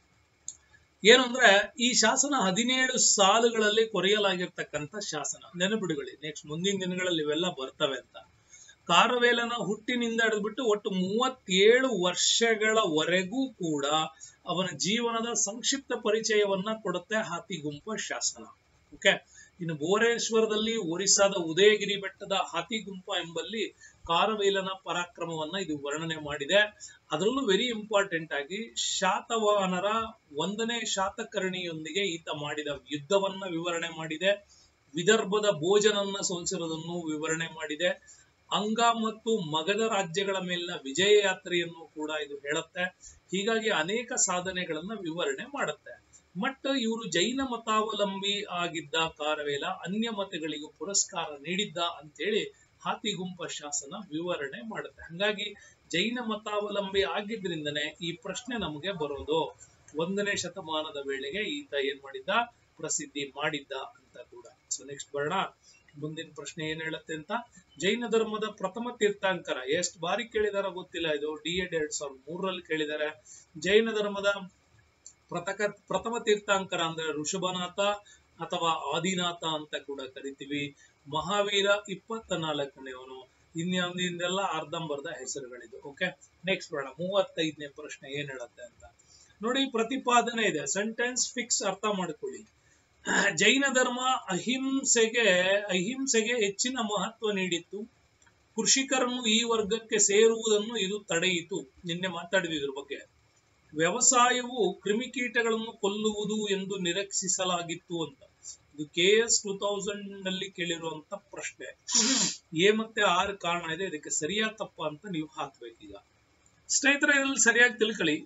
ಏನು ಅಂದ್ರೆ ಈ ಶಾಸನ ಹದಿನೇಳು ಸಾಲುಗಳಲ್ಲಿ ಕೊರೆಯಲಾಗಿರ್ತಕ್ಕಂಥ ಶಾಸನ ನೆನಪಿಡುಗಳಿ ನೆಕ್ಸ್ಟ್ ಮುಂದಿನ ದಿನಗಳಲ್ಲಿ ಇವೆಲ್ಲ ಬರ್ತವೆ ಅಂತ ಕಾರವೇಲನ ಹುಟ್ಟಿನಿಂದ ಹಿಡಿದ್ಬಿಟ್ಟು ಒಟ್ಟು ಮೂವತ್ತೇಳು ವರ್ಷಗಳವರೆಗೂ ಕೂಡ ಅವನ ಜೀವನದ ಸಂಕ್ಷಿಪ್ತ ಪರಿಚಯವನ್ನ ಕೊಡುತ್ತೆ ಹಾತಿಗುಂಪ ಶಾಸನ ಓಕೆ ಇನ್ನು ಬೋರೇಶ್ವರದಲ್ಲಿ ಒರಿಸ್ಸಾದ ಉದಯಗಿರಿ ಬೆಟ್ಟದ ಹಾತಿಗುಂಪ ಎಂಬಲ್ಲಿ ಕಾರವೇಲನ ಪರಾಕ್ರಮವನ್ನ ಇದು ವರ್ಣನೆ ಮಾಡಿದೆ ಅದರಲ್ಲೂ ವೆರಿ ಇಂಪಾರ್ಟೆಂಟ್ ಆಗಿ ಶಾತವಾಹನರ ಒಂದನೇ ಶಾತಕರ್ಣಿಯೊಂದಿಗೆ ಈತ ಮಾಡಿದ ಯುದ್ಧವನ್ನ ವಿವರಣೆ ಮಾಡಿದೆ ವಿದರ್ಭದ ಭೋಜನನ್ನ ಸೋಲಿಸಿರೋದನ್ನು ವಿವರಣೆ ಮಾಡಿದೆ ಅಂಗ ಮತ್ತು ಮಗಧ ರಾಜ್ಯಗಳ ಮೇಲಿನ ವಿಜಯ ಯಾತ್ರೆಯನ್ನು ಕೂಡ ಇದು ಹೇಳುತ್ತೆ ಹೀಗಾಗಿ ಅನೇಕ ಸಾಧನೆಗಳನ್ನ ವಿವರಣೆ ಮಾಡುತ್ತೆ ಬಟ್ ಇವರು ಜೈನ ಮತಾವಲಂಬಿ ಆಗಿದ್ದ ಕಾರವೇಲ ಅನ್ಯ ಮತಗಳಿಗೂ ಪುರಸ್ಕಾರ ನೀಡಿದ್ದ ಅಂತೇಳಿ ಹಾತಿಗುಂಪ ಶಾಸನ ವಿವರಣೆ ಮಾಡುತ್ತೆ ಹಂಗಾಗಿ ಜೈನ ಮತಾವಲಂಬಿ ಆಗಿದ್ರಿಂದನೇ ಈ ಪ್ರಶ್ನೆ ನಮಗೆ ಬರೋದು ಒಂದನೇ ಶತಮಾನದ ವೇಳೆಗೆ ಈತ ಏನ್ ಮಾಡಿದ್ದ ಪ್ರಸಿದ್ಧಿ ಮಾಡಿದ್ದ ಅಂತ ಕೂಡ ಸೊ ನೆಕ್ಸ್ಟ್ ಬರೋಣ ಮುಂದಿನ ಪ್ರಶ್ನೆ ಏನ್ ಹೇಳುತ್ತೆ ಅಂತ ಜೈನ ಧರ್ಮದ ಪ್ರಥಮ ತೀರ್ಥಾಂಕರ ಎಷ್ಟು ಬಾರಿ ಕೇಳಿದಾರ ಗೊತ್ತಿಲ್ಲ ಇದು ಡಿ ಎಡ್ ಎರಡ್ ಸಾವಿರದ ಮೂರರಲ್ಲಿ ಕೇಳಿದ್ದಾರೆ ಜೈನ ಧರ್ಮದ ಪ್ರತಕ ಪ್ರಥಮ ತೀರ್ಥಾಂಕರ ಅಂದ್ರೆ ಋಷಭನಾಥ ಅಥವಾ ಆದಿನಾಥ ಅಂತ ಕೂಡ ಕರಿತೀವಿ ಮಹಾವೀರ ಇಪ್ಪತ್ತ ನಾಲ್ಕನೇವನು ಇನ್ಯಾವುದಿಂದೆಲ್ಲ ಅರ್ಧಂಬರ್ಧ ಹೆಸರುಗಳಿದು ಓಕೆ ನೆಕ್ಸ್ಟ್ ಬರೋಣ ಮೂವತ್ತೈದನೇ ಪ್ರಶ್ನೆ ಏನ್ ಹೇಳುತ್ತೆ ಅಂತ ನೋಡಿ ಪ್ರತಿಪಾದನೆ ಇದೆ ಸೆಂಟೆನ್ಸ್ ಫಿಕ್ಸ್ ಅರ್ಥ ಮಾಡ್ಕೊಳ್ಳಿ ಜೈನ ಧರ್ಮ ಅಹಿಂಸೆಗೆ ಅಹಿಂಸೆಗೆ ಹೆಚ್ಚಿನ ಮಹತ್ವ ನೀಡಿತ್ತು ಕೃಷಿಕರನ್ನು ಈ ವರ್ಗಕ್ಕೆ ಸೇರುವುದನ್ನು ಇದು ತಡೆಯಿತು ನಿನ್ನೆ ಮಾತಾಡಿದ್ವಿ ಇದ್ರ ಬಗ್ಗೆ ವ್ಯವಸಾಯವು ಕ್ರಿಮಿಕೀಟಗಳನ್ನು ಕೊಲ್ಲುವುದು ಎಂದು ನಿರೀಕ್ಷಿಸಲಾಗಿತ್ತು ಅಂತ ಇದು ಕೆ ಎಸ್ ಟೂ ತೌಸಂಡ್ ನಲ್ಲಿ ಕೇಳಿರುವಂತ ಪ್ರಶ್ನೆ ಎ ಮತ್ತೆ ಆರ್ ಕಾರಣ ಇದೆ ಇದಕ್ಕೆ ಸರಿಯಾದ ತಪ್ಪ ಅಂತ ನೀವು ಹಾಕ್ಬೇಕೀಗ ಸ್ನೇಹಿತರೆ ಇದ್ರಲ್ಲಿ ಸರಿಯಾಗಿ ತಿಳ್ಕೊಳ್ಳಿ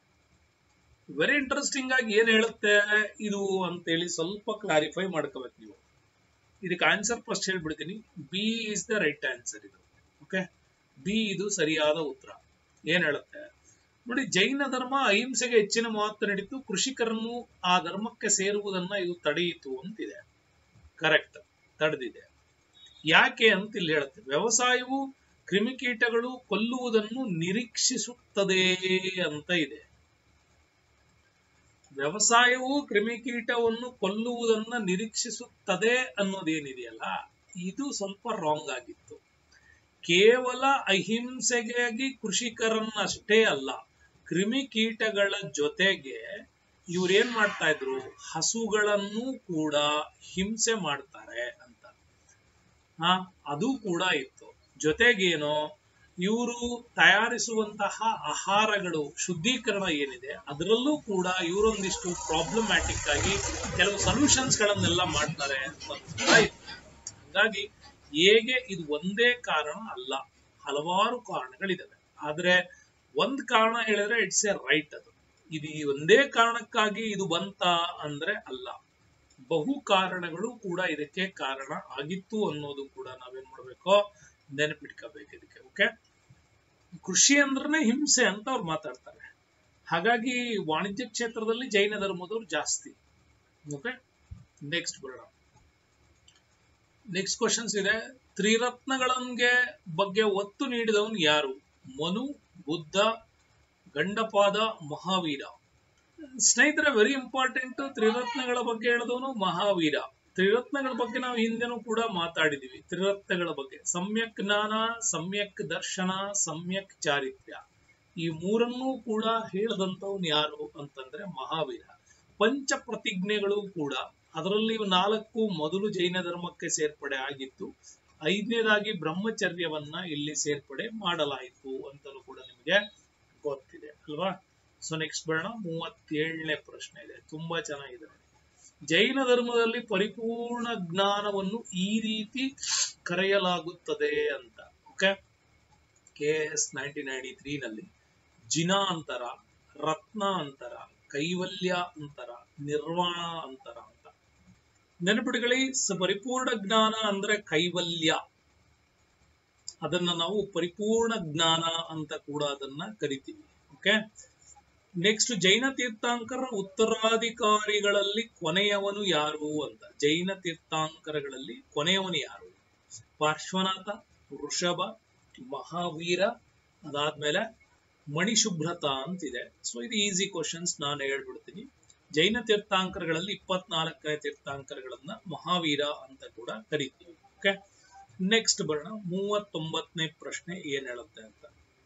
ವೆರಿ ಇಂಟ್ರೆಸ್ಟಿಂಗ್ ಆಗಿ ಏನ್ ಹೇಳುತ್ತೆ ಇದು ಅಂತೇಳಿ ಸ್ವಲ್ಪ ಕ್ಲಾರಿಫೈ ಮಾಡ್ಕೋಬೇಕು ನೀವು ಇದಕ್ಕೆ ಆನ್ಸರ್ ಫಸ್ಟ್ ಹೇಳ್ಬಿಡ್ತೀನಿ B is the right answer ಇದು ಓಕೆ ಬಿ ಇದು ಸರಿಯಾದ ಉತ್ತರ ಏನ್ ಹೇಳುತ್ತೆ ನೋಡಿ ಜೈನ ಧರ್ಮ ಅಹಿಂಸೆಗೆ ಹೆಚ್ಚಿನ ಮಹತ್ವ ನೀಡಿತು ಕೃಷಿಕರನ್ನು ಆ ಧರ್ಮಕ್ಕೆ ಸೇರುವುದನ್ನ ಇದು ತಡೆಯಿತು ಅಂತಿದೆ ಕರೆಕ್ಟ್ ತಡೆದಿದೆ ಯಾಕೆ ಅಂತ ಇಲ್ಲಿ ಹೇಳುತ್ತೆ ವ್ಯವಸಾಯವು ಕ್ರಿಮಿಕೀಟಗಳು ಕೊಲ್ಲುವುದನ್ನು ನಿರೀಕ್ಷಿಸುತ್ತದೆ ಅಂತ ಇದೆ ವ್ಯವಸಾಯವು ಕ್ರಿಮಿಕೀಟವನ್ನು ಕೊಲ್ಲುವುದನ್ನ ನಿರೀಕ್ಷಿಸುತ್ತದೆ ಅನ್ನೋದೇನಿದೆಯಲ್ಲ ಇದು ಸ್ವಲ್ಪ ರಾಂಗ್ ಆಗಿತ್ತು ಕೇವಲ ಅಹಿಂಸೆಗಾಗಿ ಕೃಷಿಕರನ್ನಷ್ಟೇ ಅಲ್ಲ ಕ್ರಿಮಿಕೀಟಗಳ ಜೊತೆಗೆ ಇವ್ರೇನ್ ಮಾಡ್ತಾ ಇದ್ರು ಹಸುಗಳನ್ನು ಕೂಡ ಹಿಂಸೆ ಮಾಡ್ತಾರೆ ಅಂತ ಹಾ ಅದು ಕೂಡ ಇತ್ತು ಜೊತೆಗೇನೋ ಇವರು ತಯಾರಿಸುವಂತಹ ಆಹಾರಗಳು ಶುದ್ಧೀಕರಣ ಏನಿದೆ ಅದರಲ್ಲೂ ಕೂಡ ಇವರೊಂದಿಷ್ಟು ಪ್ರಾಬ್ಲಮ್ಯಾಟಿಕ್ ಆಗಿ ಕೆಲವು ಸೊಲ್ಯೂಷನ್ಸ್ ಗಳನ್ನೆಲ್ಲ ಮಾಡ್ತಾರೆ ಅಂತ ಕೂಡ ಇತ್ತು ಹಾಗಾಗಿ ಹೇಗೆ ಇದು ಒಂದೇ ಕಾರಣ ಅಲ್ಲ ಹಲವಾರು ಕಾರಣಗಳಿದಾವೆ ಆದ್ರೆ ಒಂದ್ ಕಾರಣ ಹೇಳಿದ್ರೆ ಇಟ್ಸ್ ಎ ರೈಟ್ ಅದು ಇದು ಈ ಒಂದೇ ಕಾರಣಕ್ಕಾಗಿ ಇದು ಬಂತ ಅಂದ್ರೆ ಅಲ್ಲ ಬಹು ಕಾರಣಗಳು ಕೂಡ ಇದಕ್ಕೆ ಕಾರಣ ಆಗಿತ್ತು ಅನ್ನೋದು ಕೂಡ ನಾವೇನ್ ಮಾಡ್ಬೇಕು ನೆನಪಿಟ್ಕೋಬೇಕು ಇದಕ್ಕೆ ಓಕೆ ಕೃಷಿ ಅಂದ್ರೆ ಹಿಂಸೆ ಅಂತ ಅವ್ರು ಮಾತಾಡ್ತಾರೆ ಹಾಗಾಗಿ ವಾಣಿಜ್ಯ ಕ್ಷೇತ್ರದಲ್ಲಿ ಜೈನ ಧರ್ಮದವ್ರು ಜಾಸ್ತಿ ಓಕೆ ನೆಕ್ಸ್ಟ್ ಬರೋಣ ನೆಕ್ಸ್ಟ್ ಕ್ವಶನ್ಸ್ ಇದೆ ತ್ರಿರತ್ನಗಳಂಗೆ ಬಗ್ಗೆ ಒತ್ತು ನೀಡಿದವನು ಯಾರು ಮನು ಬುದ್ಧ ಗಂಡಪಾದ ಮಹಾವೀರ ಸ್ನೇಹಿತರೆ ವೆರಿ ಇಂಪಾರ್ಟೆಂಟ್ ತ್ರಿರತ್ನಗಳ ಬಗ್ಗೆ ಹೇಳಿದವನು ಮಹಾವೀರ ತ್ರಿರತ್ನಗಳ ಬಗ್ಗೆ ನಾವು ಹಿಂದೆನೂ ಕೂಡ ಮಾತಾಡಿದೀವಿ ತ್ರಿರತ್ನಗಳ ಬಗ್ಗೆ ಸಮ್ಯಕ್ ಜ್ಞಾನ ಸಮ್ಯಕ್ ದರ್ಶನ ಸಮ್ಯಕ್ ಚಾರಿತ್ರ್ಯ ಈ ಮೂರನ್ನೂ ಕೂಡ ಹೇಳದಂತವನು ಯಾರು ಅಂತಂದ್ರೆ ಮಹಾವೀರ ಪಂಚ ಪ್ರತಿಜ್ಞೆಗಳು ಕೂಡ ಅದರಲ್ಲಿ ನಾಲ್ಕು ಮೊದಲು ಜೈನ ಧರ್ಮಕ್ಕೆ ಸೇರ್ಪಡೆ ಆಗಿತ್ತು ಐದನೇದಾಗಿ ಬ್ರಹ್ಮಚರ್ಯವನ್ನ ಇಲ್ಲಿ ಸೇರ್ಪಡೆ ಮಾಡಲಾಯಿತು ಅಂತಲೂ ಕೂಡ ನಿಮಗೆ ಗೊತ್ತಿದೆ ಅಲ್ವಾ ಸೊ ನೆಕ್ಸ್ಟ್ ಬರೋಣ ಮೂವತ್ತೇಳನೇ ಪ್ರಶ್ನೆ ಇದೆ ತುಂಬಾ ಚೆನ್ನಾಗಿದೆ ನೋಡಿ ಜೈನ ಧರ್ಮದಲ್ಲಿ ಪರಿಪೂರ್ಣ ಜ್ಞಾನವನ್ನು ಈ ರೀತಿ ಕರೆಯಲಾಗುತ್ತದೆ ಅಂತ okay K S nineteen ninety three ನಲ್ಲಿ ಜಿನ ಅಂತರ ರತ್ನ ಅಂತರ ಕೈವಲ್ಯ ಅಂತರ ನಿರ್ವಾಣ ಅಂತರ ಅಂತ ನೆನಪಿಟ್ಕೊಳ್ಳಿ ಸ ಪರಿಪೂರ್ಣ ಜ್ಞಾನ ಅಂದ್ರೆ ಕೈವಲ್ಯ ಅದನ್ನ ನಾವು ಪರಿಪೂರ್ಣ ಜ್ಞಾನ ಅಂತ ಕೂಡ ಅದನ್ನ ಕರಿತೀವಿ ಓಕೆ ನೆಕ್ಸ್ಟ್ ಜೈನ ತೀರ್ಥಾಂಕರ ಉತ್ತರಾಧಿಕಾರಿಗಳಲ್ಲಿ ಕೊನೆಯವನು ಯಾರು ಅಂತ ಜೈನ ತೀರ್ಥಾಂಕರಗಳಲ್ಲಿ ಕೊನೆಯವನು ಯಾರು ಪಾರ್ಶ್ವನಾಥ ವೃಷಭ ಮಹಾವೀರ ಅದಾದ್ಮೇಲೆ ಮಣಿಶುಭ್ರತ ಅಂತಿದೆ ಸೊ ಇದು ಈಸಿ ಕ್ವಶನ್ಸ್ ನಾನು ಹೇಳ್ಬಿಡ್ತೀನಿ ಜೈನ ತೀರ್ಥಾಂಕರಗಳಲ್ಲಿ ಇಪ್ಪತ್ನಾಲ್ಕನೇ ತೀರ್ಥಾಂಕರಗಳನ್ನ ಮಹಾವೀರ ಅಂತ ಕೂಡ ಕರಿತೀವಿ ಓಕೆ ನೆಕ್ಸ್ಟ್ ಬರೋಣ ಮೂವತ್ತೊಂಬತ್ತನೇ ಪ್ರಶ್ನೆ ಏನ್ ಹೇಳುತ್ತೆ ಅಂತ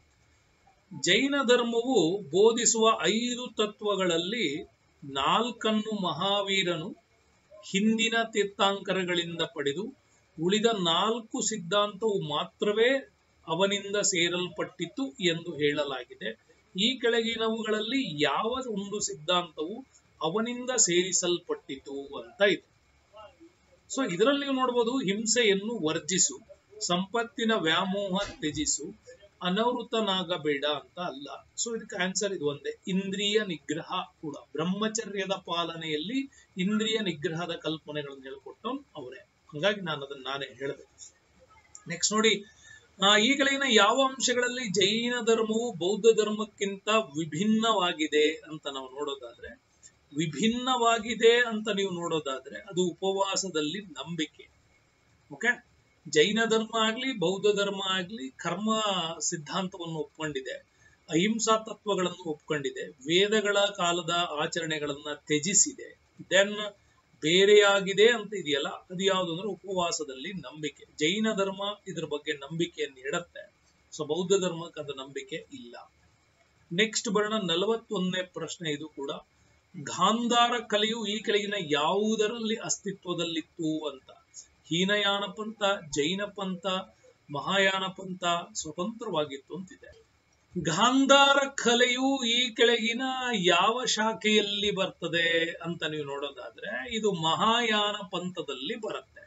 ಜೈನ ಧರ್ಮವು ಬೋಧಿಸುವ ಐದು ತತ್ವಗಳಲ್ಲಿ ನಾಲ್ಕನ್ನು ಮಹಾವೀರನು ಹಿಂದಿನ ತೀರ್ಥಾಂಕರಗಳಿಂದ ಪಡೆದು ಉಳಿದ ನಾಲ್ಕು ಸಿದ್ಧಾಂತವು ಮಾತ್ರವೇ ಅವನಿಂದ ಸೇರಲ್ಪಟ್ಟಿತು ಎಂದು ಹೇಳಲಾಗಿದೆ ಈ ಕೆಳಗಿನವುಗಳಲ್ಲಿ ಯಾವ ಒಂದು ಸಿದ್ಧಾಂತವು ಅವನಿಂದ ಸೇರಿಸಲ್ಪಟ್ಟಿತು ಅಂತ ಇದೆ ಸೊ ಇದರಲ್ಲಿ ನೀವು ನೋಡ್ಬೋದು ಹಿಂಸೆಯನ್ನು ವರ್ಜಿಸು ಸಂಪತ್ತಿನ ವ್ಯಾಮೋಹ ತ್ಯಜಿಸು ಅನವೃತನಾಗಬೇಡ ಅಂತ ಅಲ್ಲ ಸೊ ಇದಕ್ಕೆ ಆನ್ಸರ್ ಇದು ಒಂದೇ ಇಂದ್ರಿಯ ನಿಗ್ರಹ ಕೂಡ ಬ್ರಹ್ಮಚರ್ಯದ ಪಾಲನೆಯಲ್ಲಿ ಇಂದ್ರಿಯ ನಿಗ್ರಹದ ಕಲ್ಪನೆಗಳನ್ನು ಹೇಳ್ಕೊಟ್ಟು ಅವರೇ ಹಾಗಾಗಿ ನಾನು ಅದನ್ನ ನಾನೇ ಹೇಳಿದೆ ನೆಕ್ಸ್ಟ್ ನೋಡಿ ಆ ಈ ಕೆಳಗಿನ ಯಾವ ಅಂಶಗಳಲ್ಲಿ ಜೈನ ಧರ್ಮವು ಬೌದ್ಧ ಧರ್ಮಕ್ಕಿಂತ ವಿಭಿನ್ನವಾಗಿದೆ ಅಂತ ನಾವು ನೋಡೋದಾದ್ರೆ ವಿಭಿನ್ನವಾಗಿದೆ ಅಂತ ನೀವು ನೋಡೋದಾದ್ರೆ ಅದು ಉಪವಾಸದಲ್ಲಿ ನಂಬಿಕೆ ಓಕೆ ಜೈನ ಧರ್ಮ ಆಗ್ಲಿ ಬೌದ್ಧ ಧರ್ಮ ಆಗ್ಲಿ ಕರ್ಮ ಸಿದ್ಧಾಂತವನ್ನು ಒಪ್ಕೊಂಡಿದೆ ಅಹಿಂಸಾ ತತ್ವಗಳನ್ನು ಒಪ್ಕೊಂಡಿದೆ ವೇದಗಳ ಕಾಲದ ಆಚರಣೆಗಳನ್ನ ತ್ಯಜಿಸಿದೆ ದೆನ್ ಬೇರೆಯಾಗಿದೆ ಅಂತ ಇದೆಯಲ್ಲ ಅದು ಯಾವುದು ಅಂದ್ರೆ ಉಪವಾಸದಲ್ಲಿ ನಂಬಿಕೆ ಜೈನ ಧರ್ಮ ಇದ್ರ ಬಗ್ಗೆ ನಂಬಿಕೆಯನ್ನು ಇಡತ್ತೆ ಸೊ ಬೌದ್ಧ ಧರ್ಮಕ್ಕೆ ಅದು ನಂಬಿಕೆ ಇಲ್ಲ ನೆಕ್ಸ್ಟ್ ಬರೋಣ ನಲವತ್ತೊಂದನೇ ಪ್ರಶ್ನೆ ಇದು ಕೂಡ ಗಾಂಧಾರ ಕಲೆಯು ಈ ಕೆಳಗಿನ ಯಾವುದರಲ್ಲಿ ಅಸ್ತಿತ್ವದಲ್ಲಿತ್ತು ಅಂತ ಹೀನಯಾನ ಪಂಥ ಜೈನ ಪಂಥ ಮಹಾಯಾನ ಪಂಥ ಸ್ವತಂತ್ರವಾಗಿತ್ತು ಅಂತಿದೆ ಗಾಂಧಾರ ಕಲೆಯು ಈ ಕೆಳಗಿನ ಯಾವ ಶಾಖೆಯಲ್ಲಿ ಬರ್ತದೆ ಅಂತ ನೀವು ನೋಡೋದಾದ್ರೆ ಇದು ಮಹಾಯಾನ ಪಂಥದಲ್ಲಿ ಬರುತ್ತೆ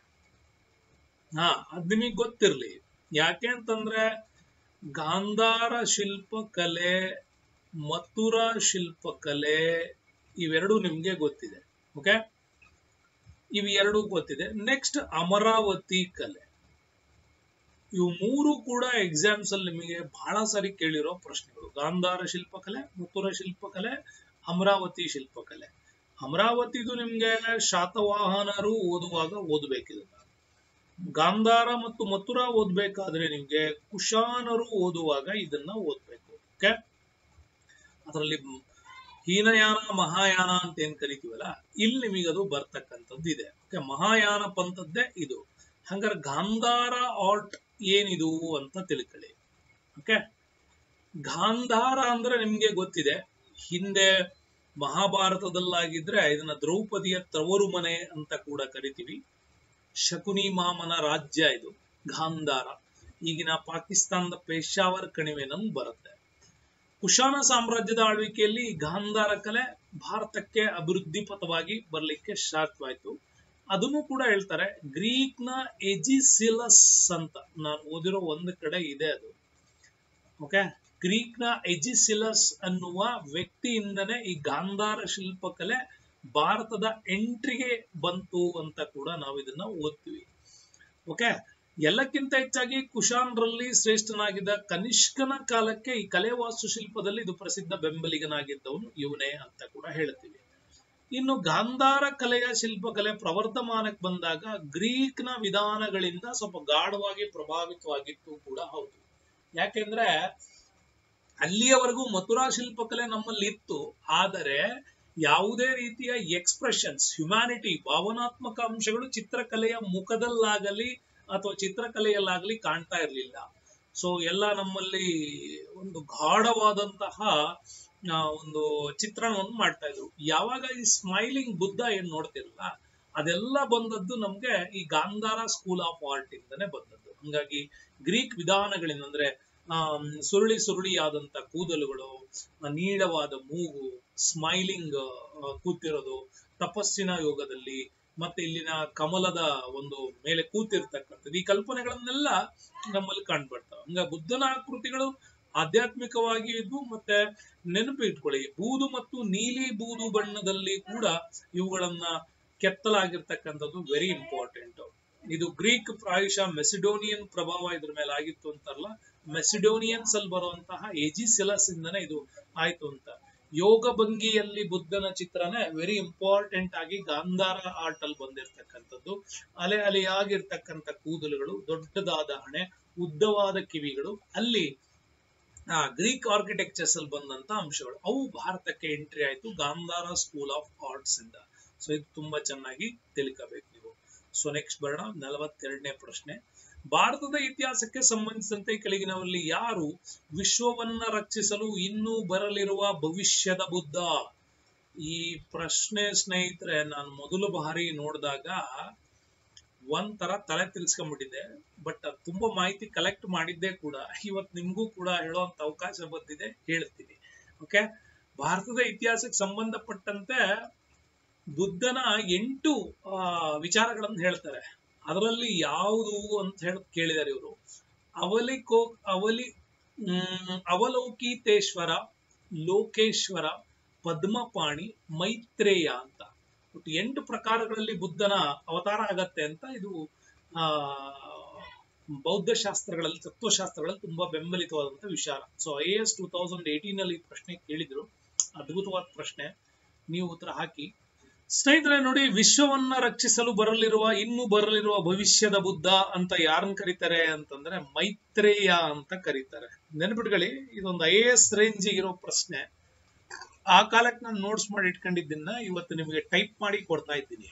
ಹಾ ಅದ್ ನಿಮಗ್ ಗೊತ್ತಿರ್ಲಿ ಯಾಕೆ ಅಂತಂದ್ರೆ ಗಾಂಧಾರ ಶಿಲ್ಪಕಲೆ ಮಥುರಾ ಶಿಲ್ಪಕಲೆ ಇವೆರಡು ನಿಮ್ಗೆ ಗೊತ್ತಿದೆ ಓಕೆ ಇವು ಎರಡು ಗೊತ್ತಿದೆ ನೆಕ್ಸ್ಟ್ ಅಮರಾವತಿ ಕಲೆ ಇವು ಮೂರು ಕೂಡ ಎಕ್ಸಾಮ್ಸ್ ಅಲ್ಲಿ ನಿಮಗೆ ಬಹಳ ಸಾರಿ ಕೇಳಿರೋ ಪ್ರಶ್ನೆಗಳು ಗಾಂಧಾರ ಶಿಲ್ಪಕಲೆ ಮುತ್ತುರ ಶಿಲ್ಪಕಲೆ ಅಮರಾವತಿ ಶಿಲ್ಪಕಲೆ ಅಮರಾವತಿದು ನಿಮ್ಗೆ ಶಾತವಾಹನರು ಓದುವಾಗ ಓದಬೇಕಿದೆ ಗಾಂಧಾರ ಮತ್ತು ಮಥುರಾ ಓದ್ಬೇಕಾದ್ರೆ ನಿಮ್ಗೆ ಕುಶಾನರು ಓದುವಾಗ ಇದನ್ನ ಓದ್ಬೇಕು ಓಕೆ ಅದರಲ್ಲಿ ಹೀನಯಾನ ಮಹಾಯಾನ ಅಂತ ಏನ್ ಕರಿತೀವಲ್ಲ ಇಲ್ಲಿ ನಿಮಗೆ ಅದು ಬರ್ತಕ್ಕಂಥದ್ದು ಇದೆ ಓಕೆ ಮಹಾಯಾನ ಪಂಥದ್ದೇ ಇದು ಹಂಗಾರೆ ಗಾಂಧಾರ ಆರ್ಟ್ ಏನಿದು ಅಂತ ತಿಳ್ಕೊಳ್ಳಿ ಓಕೆ ಗಾಂಧಾರ ಅಂದ್ರೆ ನಿಮ್ಗೆ ಗೊತ್ತಿದೆ ಹಿಂದೆ ಮಹಾಭಾರತದಲ್ಲಾಗಿದ್ರೆ ಇದನ್ನ ದ್ರೌಪದಿಯ ತವರು ಮನೆ ಅಂತ ಕೂಡ ಕರಿತೀವಿ ಶಕುನಿ ಮಾಮನ ರಾಜ್ಯ ಇದು ಗಾಂಧಾರ ಈಗಿನ ಪಾಕಿಸ್ತಾನದ ಪೇಶಾವರ್ ಕಣಿವೆನಲ್ಲಿ ಬರುತ್ತೆ ಕುಶಾನ ಸಾಮ್ರಾಜ್ಯದ ಆಳ್ವಿಕೆಯಲ್ಲಿ ಗಾಂಧಾರ ಕಲೆ ಭಾರತಕ್ಕೆ ಅಭಿವೃದ್ಧಿ ಪಥವಾಗಿ ಬರ್ಲಿಕ್ಕೆ ಸಾಧ್ಯವಾಯ್ತು ಅದನ್ನು ಕೂಡ ಹೇಳ್ತಾರೆ ಗ್ರೀಕ್ ನ ಎಜಿಸಿಲಸ್ ಅಂತ ನಾನು ಓದಿರೋ ಒಂದು ಕಡೆ ಇದೆ ಅದು ಓಕೆ ಗ್ರೀಕ್ ನ ಎಜಿಸಿಲಸ್ ಅನ್ನುವ ವ್ಯಕ್ತಿಯಿಂದನೇ ಈ ಗಾಂಧಾರ ಶಿಲ್ಪಕಲೆ ಭಾರತದ ಎಂಟ್ರಿಗೆ ಬಂತು ಅಂತ ಕೂಡ ನಾವು ಇದನ್ನ ಓದ್ತೀವಿ ಓಕೆ ಎಲ್ಲಕ್ಕಿಂತ ಹೆಚ್ಚಾಗಿ ಕುಶಾನ್ರಲ್ಲಿ ಶ್ರೇಷ್ಠನಾಗಿದ್ದ ಕನಿಷ್ಕನ ಕಾಲಕ್ಕೆ ಈ ಕಲೆ ವಾಸ್ತುಶಿಲ್ಪದಲ್ಲಿ ಇದು ಪ್ರಸಿದ್ಧ ಬೆಂಬಲಿಗನಾಗಿದ್ದವನು ಇವನೇ ಅಂತ ಕೂಡ ಹೇಳ್ತೀವಿ ಇನ್ನು ಗಾಂಧಾರ ಕಲೆಯ ಶಿಲ್ಪಕಲೆ ಪ್ರವರ್ಧಮಾನಕ್ಕೆ ಬಂದಾಗ ಗ್ರೀಕ್ನ ವಿಧಾನಗಳಿಂದ ಸ್ವಲ್ಪ ಗಾಢವಾಗಿ ಪ್ರಭಾವಿತವಾಗಿತ್ತು ಕೂಡ ಹೌದು ಯಾಕೆಂದ್ರೆ ಅಲ್ಲಿಯವರೆಗೂ ಮಥುರಾ ಶಿಲ್ಪಕಲೆ ನಮ್ಮಲ್ಲಿ ಇತ್ತು ಆದರೆ ಯಾವುದೇ ರೀತಿಯ ಎಕ್ಸ್ಪ್ರೆಷನ್ಸ್ ಹ್ಯುಮ್ಯಾನಿಟಿ ಭಾವನಾತ್ಮಕ ಅಂಶಗಳು ಚಿತ್ರಕಲೆಯ ಮುಖದಲ್ಲಾಗಲಿ ಅಥವಾ ಚಿತ್ರಕಲೆಯಲ್ಲಾಗಲಿ ಕಾಣ್ತಾ ಇರಲಿಲ್ಲ ಸೊ ಎಲ್ಲ ನಮ್ಮಲ್ಲಿ ಒಂದು ಗಾಢವಾದಂತಹ ಆ, ಒಂದು ಚಿತ್ರಣವನ್ನು ಮಾಡ್ತಾ ಇದ್ರು ಯಾವಾಗ ಈ ಸ್ಮೈಲಿಂಗ್ ಬುದ್ಧ ಏನ್ ನೋಡ್ತಿರಲ್ಲ ಅದೆಲ್ಲ ಬಂದದ್ದು ನಮ್ಗೆ ಈ ಗಾಂಧಾರ ಸ್ಕೂಲ್ ಆಫ್ ಆರ್ಟ್ ಇಂದನೇ ಬಂದದ್ದು ಹಂಗಾಗಿ ಗ್ರೀಕ್ ವಿಧಾನಗಳಿಂದ ಅಂದ್ರೆ ಆ ಸುರುಳಿ ಸುರುಳಿಯಾದಂತ ಕೂದಲುಗಳು ಆ, ನೀಳವಾದ ಮೂಗು ಸ್ಮೈಲಿಂಗ್ ಕೂತಿರೋದು ತಪಸ್ಸಿನ ಯೋಗದಲ್ಲಿ ಮತ್ತೆ ಇಲ್ಲಿನ ಕಮಲದ ಒಂದು ಮೇಲೆ ಕೂತಿರ್ತಕ್ಕಂಥದ್ದು ಈ ಕಲ್ಪನೆಗಳನ್ನೆಲ್ಲ ನಮ್ಮಲ್ಲಿ ಕಾಣ್ಬರ್ತವೆ ಹಂಗ ಬುದ್ಧನ ಆಕೃತಿಗಳು ಆಧ್ಯಾತ್ಮಿಕವಾಗಿ ಇದ್ವು ಮತ್ತೆ ನೆನಪು ಇಟ್ಕೊಳ್ಳಿ ಬೂದು ಮತ್ತು ನೀಲಿ ಬೂದು ಬಣ್ಣದಲ್ಲಿ ಕೂಡ ಇವುಗಳನ್ನ ಕೆತ್ತಲಾಗಿರ್ತಕ್ಕಂಥದ್ದು ವೆರಿ ಇಂಪಾರ್ಟೆಂಟ್ ಇದು ಗ್ರೀಕ್ ಪ್ರಾಯಶಃ ಮೆಸಿಡೋನಿಯನ್ ಪ್ರಭಾವ ಇದ್ರ ಮೇಲೆ ಆಗಿತ್ತು ಅಂತಾರಲ್ಲ ಮೆಸಿಡೋನಿಯನ್ಸ್ ಅಲ್ಲಿ ಬರುವಂತಹ ಎಜಿಸಿಲಸ್ ಇಂದನೇ ಇದು ಆಯ್ತು ಅಂತ ಯೋಗ ಭಂಗಿಯಲ್ಲಿ ಬುದ್ಧನ ಚಿತ್ರನೇ ವೆರಿ ಇಂಪಾರ್ಟೆಂಟ್ ಆಗಿ ಗಾಂಧಾರ ಆರ್ಟ್ ಅಲ್ಲಿ ಬಂದಿರತಕ್ಕಂಥದ್ದು ಅಲೆ ಅಲೆಯಾಗಿರ್ತಕ್ಕಂಥ ಕೂದಲುಗಳು ದೊಡ್ಡದಾದ ಹಣೆ ಉದ್ದವಾದ ಕಿವಿಗಳು ಅಲ್ಲಿ ಆ ಗ್ರೀಕ್ ಆರ್ಕಿಟೆಕ್ಚರ್ಸ್ ಅಲ್ಲಿ ಬಂದಂತ ಅಂಶಗಳು ಅವು ಭಾರತಕ್ಕೆ ಎಂಟ್ರಿ ಆಯ್ತು ಗಾಂಧಾರ ಸ್ಕೂಲ್ ಆಫ್ ಆರ್ಟ್ಸ್ ಇಂದ ಸೊ ಇದು ತುಂಬಾ ಚೆನ್ನಾಗಿ ತಿಳ್ಕೋಬೇಕು ನೀವು ಸೊ ನೆಕ್ಸ್ಟ್ ಬರೋಣ ನಲವತ್ತೆರಡನೇ ಪ್ರಶ್ನೆ ಭಾರತದ ಇತಿಹಾಸಕ್ಕೆ ಸಂಬಂಧಿಸಿದಂತೆ ಈ ಕೆಳಗಿನವರಲ್ಲಿ ಯಾರು ವಿಶ್ವವನ್ನ ರಕ್ಷಿಸಲು ಇನ್ನೂ ಬರಲಿರುವ ಭವಿಷ್ಯದ ಬುದ್ಧ ಈ ಪ್ರಶ್ನೆ ಸ್ನೇಹಿತರೆ ನಾನು ಮೊದಲು ಬಾರಿ ನೋಡಿದಾಗ ಒಂಥರ ತಲೆ ತಿರ್ಸ್ಕೊಂಡ್ಬಿಟ್ಟಿದೆ ಬಟ್ ತುಂಬಾ ಮಾಹಿತಿ ಕಲೆಕ್ಟ್ ಮಾಡಿದ್ದೆ ಕೂಡ ಇವತ್ತು ನಿಮ್ಗೂ ಕೂಡ ಹೇಳುವಂತ ಅವಕಾಶ ಬಂದಿದೆ ಹೇಳ್ತೀನಿ ಓಕೆ ಭಾರತದ ಇತಿಹಾಸಕ್ಕೆ ಸಂಬಂಧಪಟ್ಟಂತೆ ಬುದ್ಧನ ಎಂಟು ಆ ವಿಚಾರಗಳನ್ನು ಹೇಳ್ತಾರೆ ಅದರಲ್ಲಿ ಯಾವುದು ಅಂತ ಹೇಳಿ ಕೇಳಿದ್ದಾರೆ ಇವರು ಅವಲಿಕೋ ಅವಲಿ ಹ್ಮ್ ಅವಲೋಕಿತೇಶ್ವರ ಲೋಕೇಶ್ವರ ಪದ್ಮಪಾಣಿ ಮೈತ್ರೇಯ ಅಂತ ಒಟ್ಟು ಎಂಟು ಪ್ರಕಾರಗಳಲ್ಲಿ ಬುದ್ಧನ ಅವತಾರ ಆಗತ್ತೆ ಅಂತ ಇದು ಆ ಬೌದ್ಧ ಶಾಸ್ತ್ರಗಳಲ್ಲಿ ತತ್ವಶಾಸ್ತ್ರಗಳಲ್ಲಿ ತುಂಬಾ ಬೆಂಬಲಿತವಾದಂತ ವಿಚಾರ so I S two thousand eighteen ಅಲ್ಲಿ ಈ ಪ್ರಶ್ನೆ ಕೇಳಿದ್ರು ಅದ್ಭುತವಾದ ಪ್ರಶ್ನೆ ನೀವು ಉತ್ತರ ಹಾಕಿ ಸ್ನೇಹಿತರೆ ನೋಡಿ ವಿಶ್ವವನ್ನ ರಕ್ಷಿಸಲು ಬರಲಿರುವ ಇನ್ನು ಬರಲಿರುವ ಭವಿಷ್ಯದ ಬುದ್ಧ ಅಂತ ಯಾರನ್ನ ಕರೀತಾರೆ ಅಂತಂದ್ರೆ ಮೈತ್ರೇಯ ಅಂತ ಕರೀತಾರೆ ನೆನ್ಪಿಟ್ಕೊಳ್ಳಿ ಇದೊಂದು ಐ ಎ ಎಸ್ ರೇಂಜ್ ಇರೋ ಪ್ರಶ್ನೆ ಆ ಕಾಲಕ್ಕೆ ನಾನು ನೋಟ್ಸ್ ಮಾಡಿ ಇಟ್ಕೊಂಡಿದ್ದನ್ನ ಇವತ್ತು ನಿಮಗೆ ಟೈಪ್ ಮಾಡಿ ಕೊಡ್ತಾ ಇದ್ದೀನಿ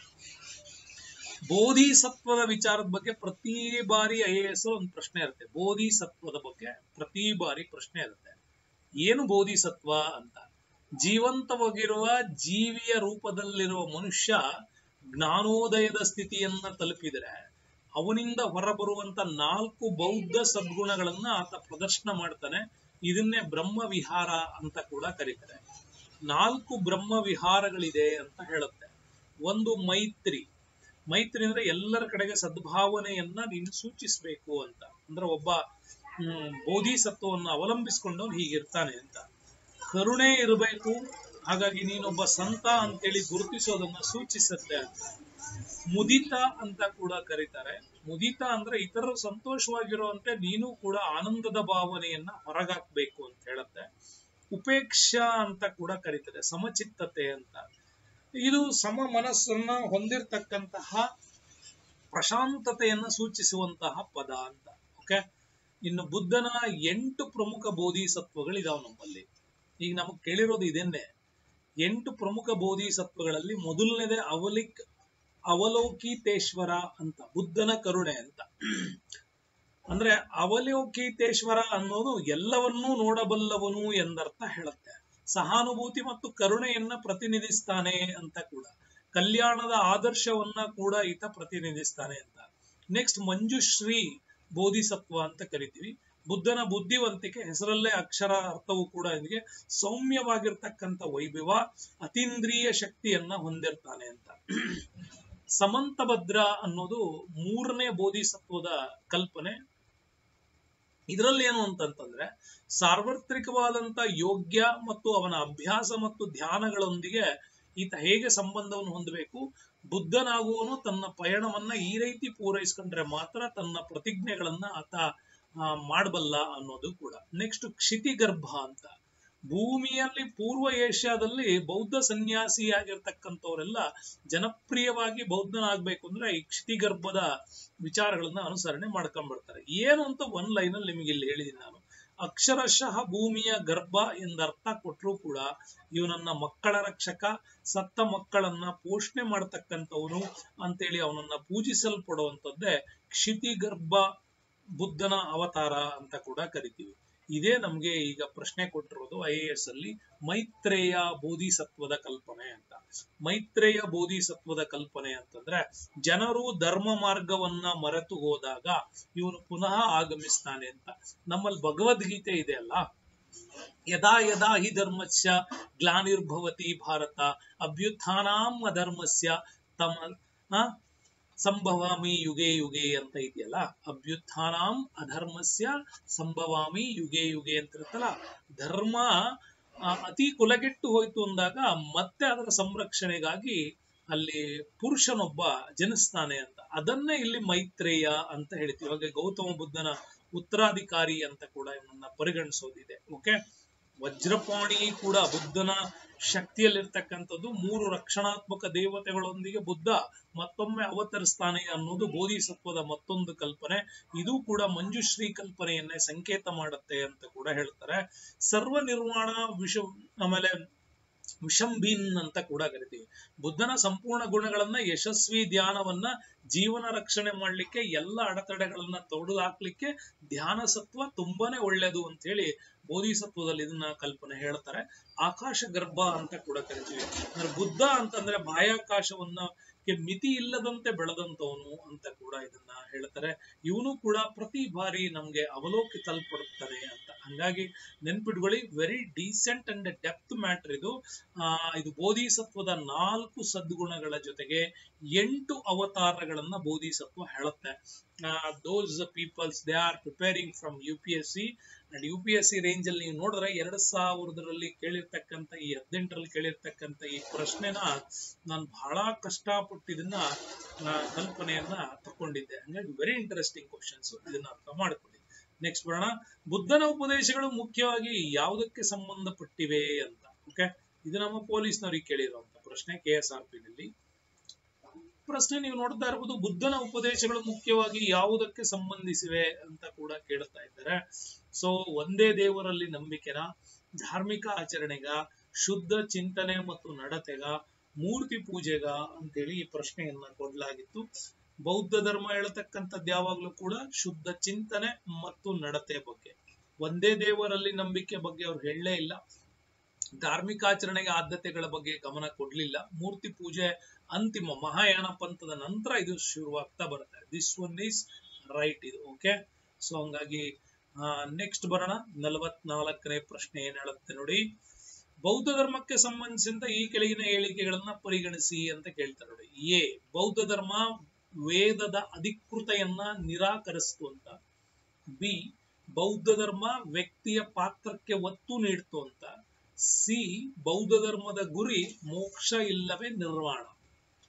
ಬೋಧಿಸತ್ವದ ವಿಚಾರದ ಬಗ್ಗೆ ಪ್ರತಿ ಬಾರಿ ಐ ಎ ಎಸ್ ಒಂದು ಪ್ರಶ್ನೆ ಇರುತ್ತೆ ಬೋಧಿಸತ್ವದ ಬಗ್ಗೆ ಪ್ರತಿ ಬಾರಿ ಪ್ರಶ್ನೆ ಇರುತ್ತೆ ಏನು ಬೋಧಿಸತ್ವ ಅಂತ ಜೀವಂತವಾಗಿರುವ ಜೀವಿಯ ರೂಪದಲ್ಲಿರುವ ಮನುಷ್ಯ ಜ್ಞಾನೋದಯದ ಸ್ಥಿತಿಯನ್ನ ತಲುಪಿದರೆ ಅವನಿಂದ ಹೊರಬರುವಂತ ನಾಲ್ಕು ಬೌದ್ಧ ಸದ್ಗುಣಗಳನ್ನ ಆತ ಪ್ರದರ್ಶನ ಮಾಡ್ತಾನೆ ಇದನ್ನೇ ಬ್ರಹ್ಮ ವಿಹಾರ ಅಂತ ಕೂಡ ಕರೀತಾರೆ ನಾಲ್ಕು ಬ್ರಹ್ಮ ವಿಹಾರಗಳಿದೆ ಅಂತ ಹೇಳುತ್ತೆ ಒಂದು ಮೈತ್ರಿ ಮೈತ್ರಿ ಅಂದ್ರೆ ಎಲ್ಲರ ಕಡೆಗೆ ಸದ್ಭಾವನೆಯನ್ನ ನೀನು ಸೂಚಿಸಬೇಕು ಅಂತ ಅಂದ್ರೆ ಒಬ್ಬ ಹ್ಮ್ ಬೋಧಿಸತ್ವವನ್ನು ಅವಲಂಬಿಸ್ಕೊಂಡವನು ಹೀಗಿರ್ತಾನೆ ಅಂತ ಕರುಣೆ ಇರಬೇಕು ಹಾಗಾಗಿ ನೀನೊಬ್ಬ ಸಂತ ಅಂತೇಳಿ ಗುರುತಿಸೋದನ್ನ ಸೂಚಿಸುತ್ತೆ ಅಂತ ಮುದಿತ ಅಂತ ಕೂಡ ಕರೀತಾರೆ ಮುದಿತ ಅಂದ್ರೆ ಇತರರು ಸಂತೋಷವಾಗಿರುವಂತೆ ನೀನು ಕೂಡ ಆನಂದದ ಭಾವನೆಯನ್ನ ಹೊರಗಾಕ್ಬೇಕು ಅಂತ ಹೇಳುತ್ತೆ ಉಪೇಕ್ಷಾ ಅಂತ ಕೂಡ ಕರೀತಾರೆ ಸಮಚಿತ್ತತೆ ಅಂತ ಇದು ಸಮ ಮನಸ್ಸನ್ನ ಹೊಂದಿರತಕ್ಕಂತಹ ಪ್ರಶಾಂತತೆಯನ್ನ ಸೂಚಿಸುವಂತಹ ಪದ ಅಂತ ಓಕೆ ಇನ್ನು ಬುದ್ಧನ ಎಂಟು ಪ್ರಮುಖ ಬೋಧಿಸತ್ವಗಳಿದಾವ್ ನಮ್ಮಲ್ಲಿ ಈಗ ನಮಗ್ ಕೇಳಿರೋದು ಇದನ್ನೇ ಎಂಟು ಪ್ರಮುಖ ಬೋಧಿಸತ್ವಗಳಲ್ಲಿ ಮೊದಲನೇದೇ ಅವಲಿಕ್ ಅವಲೋಕಿತೇಶ್ವರ ಅಂತ ಬುದ್ಧನ ಕರುಣೆ ಅಂತ ಅಂದ್ರೆ ಅವಲೋಕಿತೇಶ್ವರ ಅನ್ನೋದು ಎಲ್ಲವನ್ನೂ ನೋಡಬಲ್ಲವನು ಎಂದರ್ಥ ಹೇಳುತ್ತೆ ಸಹಾನುಭೂತಿ ಮತ್ತು ಕರುಣೆಯನ್ನ ಪ್ರತಿನಿಧಿಸ್ತಾನೆ ಅಂತ ಕೂಡ ಕಲ್ಯಾಣದ ಆದರ್ಶವನ್ನ ಕೂಡ ಈತ ಪ್ರತಿನಿಧಿಸ್ತಾನೆ ಅಂತ ನೆಕ್ಸ್ಟ್ ಮಂಜುಶ್ರೀ ಬೋಧಿಸತ್ವ ಅಂತ ಕರಿತೀವಿ ಬುದ್ಧನ ಬುದ್ಧಿವಂತಿಕೆ ಹೆಸರಲ್ಲೇ ಅಕ್ಷರ ಅರ್ಥವು ಕೂಡ ಇದಕ್ಕೆ ಸೌಮ್ಯವಾಗಿರ್ತಕ್ಕಂಥ ವೈಭವ ಅತೀಂದ್ರಿಯ ಶಕ್ತಿಯನ್ನ ಹೊಂದಿರ್ತಾನೆ ಅಂತ ಸಮಂತಭದ್ರ ಅನ್ನೋದು ಮೂರನೇ ಬೋಧಿಸತ್ವದ ಕಲ್ಪನೆ ಇದರಲ್ಲಿ ಏನು ಅಂತಂತಂದ್ರೆ ಸಾರ್ವತ್ರಿಕವಾದಂತ ಯೋಗ್ಯ ಮತ್ತು ಅವನ ಅಭ್ಯಾಸ ಮತ್ತು ಧ್ಯಾನಗಳೊಂದಿಗೆ ಈತ ಹೇಗೆ ಸಂಬಂಧವನ್ನು ಹೊಂದಬೇಕು ಬುದ್ಧನಾಗುವನು ತನ್ನ ಪಯಣವನ್ನ ಈ ರೀತಿ ಪೂರೈಸ್ಕೊಂಡ್ರೆ ಮಾತ್ರ ತನ್ನ ಪ್ರತಿಜ್ಞೆಗಳನ್ನ ಆತ ಮಾಡಬಲ್ಲ ಅನ್ನೋದು ಕೂಡ ನೆಕ್ಸ್ಟ್ ಕ್ಷಿತಿಗರ್ಭ ಅಂತ ಭೂಮಿಯಲ್ಲಿ ಪೂರ್ವ ಏಷ್ಯಾದಲ್ಲಿ ಬೌದ್ಧ ಸನ್ಯಾಸಿಯಾಗಿರ್ತಕ್ಕಂಥವರೆಲ್ಲ ಜನಪ್ರಿಯವಾಗಿ ಬೌದ್ಧನಾಗ್ಬೇಕು ಅಂದ್ರೆ ಈ ಕ್ಷಿತಿಗರ್ಭದ ವಿಚಾರಗಳನ್ನ ಅನುಸರಣೆ ಮಾಡ್ಕೊಂಡ್ಬರ್ತಾರೆ ಏನು ಅಂತ ಒಂದ್ ಲೈನ್ ಅಲ್ಲಿ ನಿಮಗೆ ಇಲ್ಲಿ ಹೇಳಿದೀನಿ ನಾನು ಅಕ್ಷರಶಃ ಭೂಮಿಯ ಗರ್ಭ ಎಂದರ್ಥ ಕೊಟ್ಟರು ಕೂಡ ಇವನನ್ನ ಮಕ್ಕಳ ರಕ್ಷಕ ಸತ್ತ ಮಕ್ಕಳನ್ನ ಪೋಷಣೆ ಮಾಡತಕ್ಕಂಥವನು ಅಂತೇಳಿ ಅವನನ್ನ ಪೂಜಿಸಲ್ಪಡುವಂಥದ್ದೇ ಕ್ಷಿತಿಗರ್ಭ ಬುದ್ಧನ ಅವತಾರ ಅಂತ ಕೂಡ ಕರಿತೀವಿ ಇದೇ ನಮ್ಗೆ ಈಗ ಪ್ರಶ್ನೆ ಕೊಟ್ಟಿರೋದು ಐ ಎ ಎಸ್ ಅಲ್ಲಿ ಮೈತ್ರೇಯ ಬೋಧಿಸತ್ವದ ಕಲ್ಪನೆ ಅಂತ ಮೈತ್ರೇಯ ಬೋಧಿಸತ್ವದ ಕಲ್ಪನೆ ಅಂತಂದ್ರೆ ಜನರು ಧರ್ಮ ಮಾರ್ಗವನ್ನ ಮರೆತು ಹೋದಾಗ ಇವನು ಪುನಃ ಆಗಮಿಸ್ತಾನೆ ಅಂತ ನಮ್ಮಲ್ಲಿ ಭಗವದ್ಗೀತೆ ಇದೆ ಅಲ್ಲ ಯದಾ ಯದಾ ಹಿ ಧರ್ಮಸ್ಯ ಗ್ಲಾನಿರ್ಭವತಿ ಭಾರತ ಅಭ್ಯುತ್ಥಾನಾಂ ಅಧರ್ಮಸ್ಯ ತಮ ಸಂಭವಾಮಿ ಯುಗೆ ಯುಗೆ ಅಂತ ಇದೆಯಲ್ಲ ಅಭ್ಯುತ್ಥಾನಾಂ ಅಧರ್ಮಸ್ಯ ಸಂಭವಾಮಿ ಯುಗೆ ಯುಗೆ ಅಂತ ಇರುತ್ತಲ್ಲ ಧರ್ಮ ಅತಿ ಕುಲಗೆಟ್ಟು ಹೋಯ್ತು ಅಂದಾಗ ಮತ್ತೆ ಅದರ ಸಂರಕ್ಷಣೆಗಾಗಿ ಅಲ್ಲಿ ಪುರುಷನೊಬ್ಬ ಜನಿಸ್ತಾನೆ ಅಂತ ಅದನ್ನೇ ಇಲ್ಲಿ ಮೈತ್ರೇಯ ಅಂತ ಹೇಳ್ತೀವಿ ಹಾಗೆ ಗೌತಮ ಬುದ್ಧನ ಉತ್ತರಾಧಿಕಾರಿ ಅಂತ ಕೂಡ ಇವನನ್ನ ಪರಿಗಣಿಸೋದಿದೆ ಓಕೆ ವಜ್ರಪಾಣಿ ಕೂಡ ಬುದ್ಧನ ಶಕ್ತಿಯಲ್ಲಿರ್ತಕ್ಕಂಥದ್ದು ಮೂರು ರಕ್ಷಣಾತ್ಮಕ ದೇವತೆಗಳೊಂದಿಗೆ ಬುದ್ಧ ಮತ್ತೊಮ್ಮೆ ಅವತರಿಸ್ತಾನೆ ಅನ್ನೋದು ಬೋಧಿಸತ್ವದ ಮತ್ತೊಂದು ಕಲ್ಪನೆ ಇದು ಕೂಡ ಮಂಜುಶ್ರೀ ಕಲ್ಪನೆಯನ್ನೇ ಸಂಕೇತ ಮಾಡುತ್ತೆ ಅಂತ ಕೂಡ ಹೇಳ್ತಾರೆ ಸರ್ವ ನಿರ್ವಾಣ ವಿಷ ಆಮೇಲೆ ವಿಷಂಬೀನ್ ಅಂತ ಕೂಡ ಕರಿತೀವಿ ಬುದ್ಧನ ಸಂಪೂರ್ಣ ಗುಣಗಳನ್ನ ಯಶಸ್ವಿ ಧ್ಯಾನವನ್ನ ಜೀವನ ರಕ್ಷಣೆ ಮಾಡ್ಲಿಕ್ಕೆ ಎಲ್ಲ ಅಡೆತಡೆಗಳನ್ನ ತೊಡೆದು ಹಾಕ್ಲಿಕ್ಕೆ ಧ್ಯಾನ ಸತ್ವ ತುಂಬಾನೇ ಒಳ್ಳೇದು ಅಂತ ಹೇಳಿ ಬೋಧಿಸತ್ವದಲ್ಲಿ ಇದನ್ನ ಕಲ್ಪನೆ ಹೇಳ್ತಾರೆ ಆಕಾಶ ಗರ್ಭ ಅಂತ ಕೂಡ ಕರಿತೀವಿ ಅಂದ್ರೆ ಬುದ್ಧ ಅಂತಂದ್ರೆ ಬಾಹ್ಯಾಕಾಶವನ್ನ ಮಿತಿ ಇಲ್ಲದಂತೆ ಬೆಳೆದಂತವನು ಅಂತ ಕೂಡ ಇದನ್ನ ಹೇಳ್ತಾರೆ ಇವನು ಕೂಡ ಪ್ರತಿ ಬಾರಿ ನಮ್ಗೆ ಅವಲೋಕಿಸಲ್ಪಡುತ್ತಾನೆ ಅಂತ ಹಂಗಾಗಿ ನೆನ್ಪಿಟ್ಕೊಳ್ಳಿ very decent and depth matter ಇದು ಆ ಇದು ಬೋಧಿಸತ್ವದ ನಾಲ್ಕು ಸದ್ಗುಣಗಳ ಜೊತೆಗೆ ಎಂಟು ಅವತಾರಗಳನ್ನ ಬೋಧಿಸತ್ವ ಹೇಳುತ್ತೆ those peoples they are preparing from U P S C and U P S C range ಅಲ್ಲಿ ನೀವು ನೋಡಿದ್ರೆ ಎರಡ್ ಸಾವಿರದಲ್ಲಿ ಕೇಳಿರ್ತಕ್ಕಂಥ ಈ ಹದಿನೆಂಟರಲ್ಲಿ ಕೇಳಿರ್ತಕ್ಕಂಥ ಈ ಪ್ರಶ್ನೆನ ನಾನು ಬಹಳ ಕಷ್ಟಪಟ್ಟು ಇದನ್ನ ಕಲ್ಪನೆಯನ್ನ ತಕೊಂಡಿದ್ದೆ ಹಂಗಾಗಿ ವೆರಿ ಇಂಟ್ರೆಸ್ಟಿಂಗ್ ಕ್ವಶನ್ಸ್ ಇದನ್ನ ಅರ್ಥ ಮಾಡ್ಕೊಳ್ಳಿ ನೆಕ್ಸ್ಟ್ ಬರೋಣ ಬುದ್ಧನ ಉಪದೇಶಗಳು ಮುಖ್ಯವಾಗಿ ಯಾವುದಕ್ಕೆ ಸಂಬಂಧಪಟ್ಟಿವೆ ಅಂತ ಓಕೆ ಇದು ನಮ್ಮ ಪೊಲೀಸ್ನವ್ರಿಗೆ ಕೇಳಿರುವಂತ ಪ್ರಶ್ನೆ ಕೆ ಎಸ್ ಆರ್ ಪಿ ನಲ್ಲಿ ಪ್ರಶ್ನೆ ನೀವು ನೋಡ್ತಾ ಇರಬಹುದು ಬುದ್ಧನ ಉಪದೇಶಗಳು ಮುಖ್ಯವಾಗಿ ಯಾವುದಕ್ಕೆ ಸಂಬಂಧಿಸಿವೆ ಅಂತ ಕೂಡ ಕೇಳ್ತಾ ಇದ್ದಾರೆ ಸೊ ಒಂದೇ ದೇವರಲ್ಲಿ ನಂಬಿಕೆನ ಧಾರ್ಮಿಕ ಆಚರಣೆಗ ಶುದ್ಧ ಚಿಂತನೆ ಮತ್ತು ನಡತೆಗ ಮೂರ್ತಿ ಪೂಜೆಗ ಅಂತೇಳಿ ಈ ಪ್ರಶ್ನೆಯನ್ನ ಕೊಡ್ಲಾಗಿತ್ತು ಬೌದ್ಧ ಧರ್ಮ ಹೇಳ್ತಕ್ಕಂಥದ್ದು ಯಾವಾಗ್ಲೂ ಕೂಡ ಶುದ್ಧ ಚಿಂತನೆ ಮತ್ತು ನಡತೆ ಬಗ್ಗೆ ಒಂದೇ ದೇವರಲ್ಲಿ ನಂಬಿಕೆ ಬಗ್ಗೆ ಅವ್ರು ಹೇಳಲೇ ಇಲ್ಲ ಧಾರ್ಮಿಕ ಆಚರಣೆಗೆ ಆದ್ಯತೆಗಳ ಬಗ್ಗೆ ಗಮನ ಕೊಡ್ಲಿಲ್ಲ ಮೂರ್ತಿ ಪೂಜೆ ಅಂತಿಮ ಮಹಾಯಾನ ಪಂಥದ ನಂತರ ಇದು ಶುರುವಾಗ್ತಾ ಬರುತ್ತೆ ದಿಸ್ ಒನ್ ಈಸ್ ರೈಟ್ ಇದು ಓಕೆ ಸೊ ಹಂಗಾಗಿ ನೆಕ್ಸ್ಟ್ ಬರೋಣ ನಲವತ್ನಾಲ್ಕನೇ ಪ್ರಶ್ನೆ ಏನ್ ಹೇಳುತ್ತೆ ನೋಡಿ ಬೌದ್ಧ ಧರ್ಮಕ್ಕೆ ಸಂಬಂಧಿಸಿದಂತ ಈ ಕೆಳಗಿನ ಹೇಳಿಕೆಗಳನ್ನ ಪರಿಗಣಿಸಿ ಅಂತ ಕೇಳ್ತಾರೆ ನೋಡಿ ಎ ಬೌದ್ಧ ಧರ್ಮ ವೇದದ ಅಧಿಕೃತೆಯನ್ನ ನಿರಾಕರಿಸ್ತು ಅಂತ ಬಿ ಬೌದ್ಧ ಧರ್ಮ ವ್ಯಕ್ತಿಯ ಪಾತ್ರಕ್ಕೆ ಒತ್ತು ನೀಡ್ತು ಅಂತ ಸಿ ಬೌದ್ಧ ಧರ್ಮದ ಗುರಿ ಮೋಕ್ಷ ಇಲ್ಲವೇ ನಿರ್ವಾಣ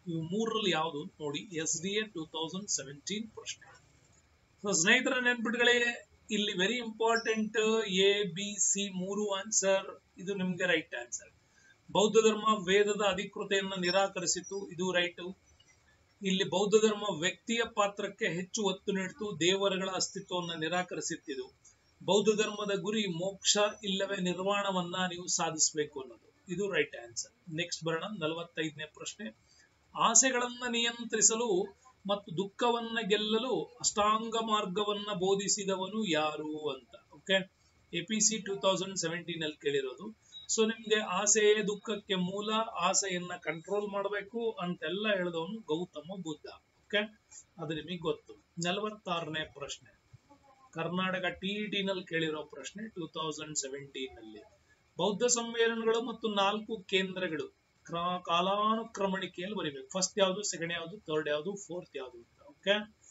ಇವು ಮೂರರಲ್ಲಿ ಯಾವುದು ನೋಡಿ S D A two thousand seventeen ಪ್ರಶ್ನೆ ಸೊ ಸ್ನೇಹಿತರ ನೆನ್ಪಿಟ್ಗಳೇ ಇಲ್ಲಿ very important A B C ಮೂರು ಆನ್ಸರ್ ಇದು ನಿಮ್ಗೆ ರೈಟ್ ಆನ್ಸರ್ ಬೌದ್ಧ ಧರ್ಮ ವೇದದ ಅಧಿಕೃತೆಯನ್ನ ನಿರಾಕರಿಸಿತು ಇದು ರೈಟ್ ಇಲ್ಲಿ ಬೌದ್ಧ ಧರ್ಮ ವ್ಯಕ್ತಿಯ ಪಾತ್ರಕ್ಕೆ ಹೆಚ್ಚು ಒತ್ತು ನೀಡಿತು ದೇವರುಗಳ ಅಸ್ತಿತ್ವವನ್ನು ನಿರಾಕರಿಸುತ್ತಿದ್ದು ಬೌದ್ಧ ಧರ್ಮದ ಗುರಿ ಮೋಕ್ಷ ಇಲ್ಲವೇ ನಿರ್ವಾಣವನ್ನ ನೀವು ಸಾಧಿಸಬೇಕು ಅನ್ನೋದು ಇದು ರೈಟ್ ಆನ್ಸರ್ ನೆಕ್ಸ್ಟ್ ಬರೋಣ ನಲವತ್ತೈದನೇ ಪ್ರಶ್ನೆ ಆಸೆಗಳನ್ನ ನಿಯಂತ್ರಿಸಲು ಮತ್ತು ದುಃಖವನ್ನ ಗೆಲ್ಲಲು ಅಷ್ಟಾಂಗ ಮಾರ್ಗವನ್ನ ಬೋಧಿಸಿದವನು ಯಾರು ಅಂತ okay APC two thousand seventeen ಅಲ್ಲಿ ಕೇಳಿರೋದು ಸೊ ನಿಮ್ಗೆ ಆಸೆಯೇ ದುಃಖಕ್ಕೆ ಮೂಲ ಆಸೆಯನ್ನ ಕಂಟ್ರೋಲ್ ಮಾಡಬೇಕು ಅಂತೆಲ್ಲ ಹೇಳಿದವನು ಗೌತಮ ಬುದ್ಧ ಓಕೆ ಅದು ನಿಮಗೆ ಗೊತ್ತು ನಲವತ್ತಾರನೇ ಪ್ರಶ್ನೆ ಕರ್ನಾಟಕ ಟಿಇಟಿ ನಲ್ಲಿ ಕೇಳಿರೋ ಪ್ರಶ್ನೆ ಟೂ ತೌಸಂಡ್ ಸೆವೆಂಟೀನ್ ನಲ್ಲಿ ಬೌದ್ಧ ಸಮ್ಮೇಳನಗಳು ಮತ್ತು ನಾಲ್ಕು ಕೇಂದ್ರಗಳು ಕ್ರ- ಕಾಲಾನುಕ್ರಮಣಿಕೆಯಲ್ಲಿ ಬರೀಬೇಕು ಫಸ್ಟ್ ಯಾವುದು ಸೆಕೆಂಡ್ ಯಾವುದು ಥರ್ಡ್ ಯಾವುದು ಫೋರ್ತ್ ಯಾವುದು ಅಂತ ಓಕೆ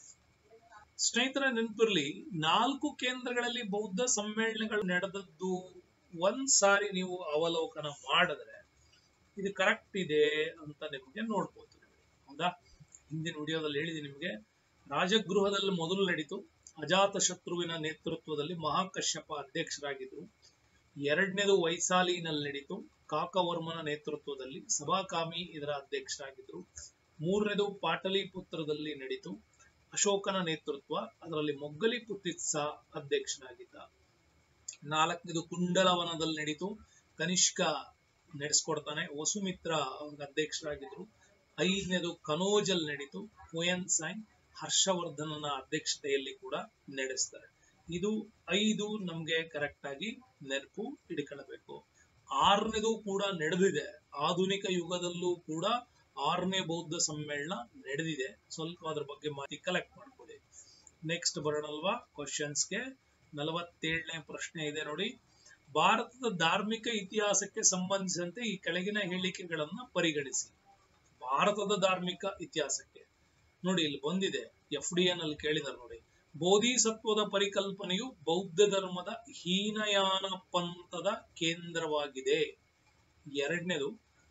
ಸ್ನೇಹಿತರ ನೆನಪಿರ್ಲಿ ನಾಲ್ಕು ಕೇಂದ್ರಗಳಲ್ಲಿ ಬೌದ್ಧ ಸಮ್ಮೇಳನಗಳು ನಡೆದದ್ದು ಒಂದ್ ಸಾರಿ ನೀವು ಅವಲೋಕನ ಮಾಡಿದ್ರೆ ಇದು ಕರೆಕ್ಟ್ ಇದೆ ಅಂತ ನಿಮಗೆ ನೋಡ್ಬೋದು ಹೌದಾ ಹಿಂದಿನ ವಿಡಿಯೋದಲ್ಲಿ ಹೇಳಿದೆ ನಿಮಗೆ ರಾಜಗೃಹದಲ್ಲಿ ಮೊದಲು ನಡೀತು ಅಜಾತ ಶತ್ರುವಿನ ನೇತೃತ್ವದಲ್ಲಿ ಮಹಾಕಶ್ಯಪ ಅಧ್ಯಕ್ಷರಾಗಿದ್ರು ಎರಡನೇದು ವೈಸಾಲಿನಲ್ಲಿ ನಡೀತು ಕಾಕವರ್ಮನ ನೇತೃತ್ವದಲ್ಲಿ ಸಭಾಕಾಮಿ ಇದರ ಅಧ್ಯಕ್ಷರಾಗಿದ್ರು ಮೂರನೇದು ಪಾಟಲಿಪುತ್ರದಲ್ಲಿ ನಡೀತು ಅಶೋಕನ ನೇತೃತ್ವ ಅದರಲ್ಲಿ ಮೊಗ್ಗಲಿ ಪುತ್ತಿತ್ಸ ಅಧ್ಯಕ್ಷನಾಗಿದ್ದ ನಾಲ್ಕನೇದು ಕುಂಡಲವನದಲ್ಲಿ ನಡೀತು ಕನಿಷ್ಕ ನಡೆಸ್ಕೊಡ್ತಾನೆ ವಸುಮಿತ್ರ ಅವ್ರಿಗೆ ಅಧ್ಯಕ್ಷರಾಗಿದ್ರು ಐದನೇದು ಕನೋಜಲ್ ನಡೀತು ಹುಯನ್ ಸೈನ್ ಹರ್ಷವರ್ಧನನ ಅಧ್ಯಕ್ಷತೆಯಲ್ಲಿ ಕೂಡ ನಡೆಸ್ತಾರೆ ಇದು ಐದು ನಮ್ಗೆ ಕರೆಕ್ಟ್ ಆಗಿ ನೆನಪು ಇಟ್ಕೊಳ್ಬೇಕು ಆರನೇದು ಕೂಡ ನಡೆದಿದೆ ಆಧುನಿಕ ಯುಗದಲ್ಲೂ ಕೂಡ ಆರನೇ ಬೌದ್ಧ ಸಮ್ಮೇಳನ ನಡೆದಿದೆ ಸ್ವಲ್ಪ ಅದ್ರ ಬಗ್ಗೆ ಮಾಹಿತಿ ಕಲೆಕ್ಟ್ ಮಾಡ್ಕೊಳ್ಳಿ ನೆಕ್ಸ್ಟ್ ಬರೋಣಲ್ವಾ ಕ್ವಶನ್ಸ್ಗೆ ನಲವತ್ತೇಳನೇ ಪ್ರಶ್ನೆ ಇದೆ ನೋಡಿ ಭಾರತದ ಧಾರ್ಮಿಕ ಇತಿಹಾಸಕ್ಕೆ ಸಂಬಂಧಿಸಿದಂತೆ ಈ ಕೆಳಗಿನ ಹೇಳಿಕೆಗಳನ್ನ ಪರಿಗಣಿಸಿ ಭಾರತದ ಧಾರ್ಮಿಕ ಇತಿಹಾಸಕ್ಕೆ ನೋಡಿ ಇಲ್ಲಿ ಬಂದಿದೆ ಎಫ್ ಡಿ ಎನ್ ಅಲ್ಲಿ ಕೇಳಿದಾರೆ ನೋಡಿ ಬೋಧಿಸತ್ವದ ಪರಿಕಲ್ಪನೆಯು ಬೌದ್ಧ ಧರ್ಮದ ಹೀನಯಾನ ಪಂಥದ ಕೇಂದ್ರವಾಗಿದೆ ಎರಡನೇದು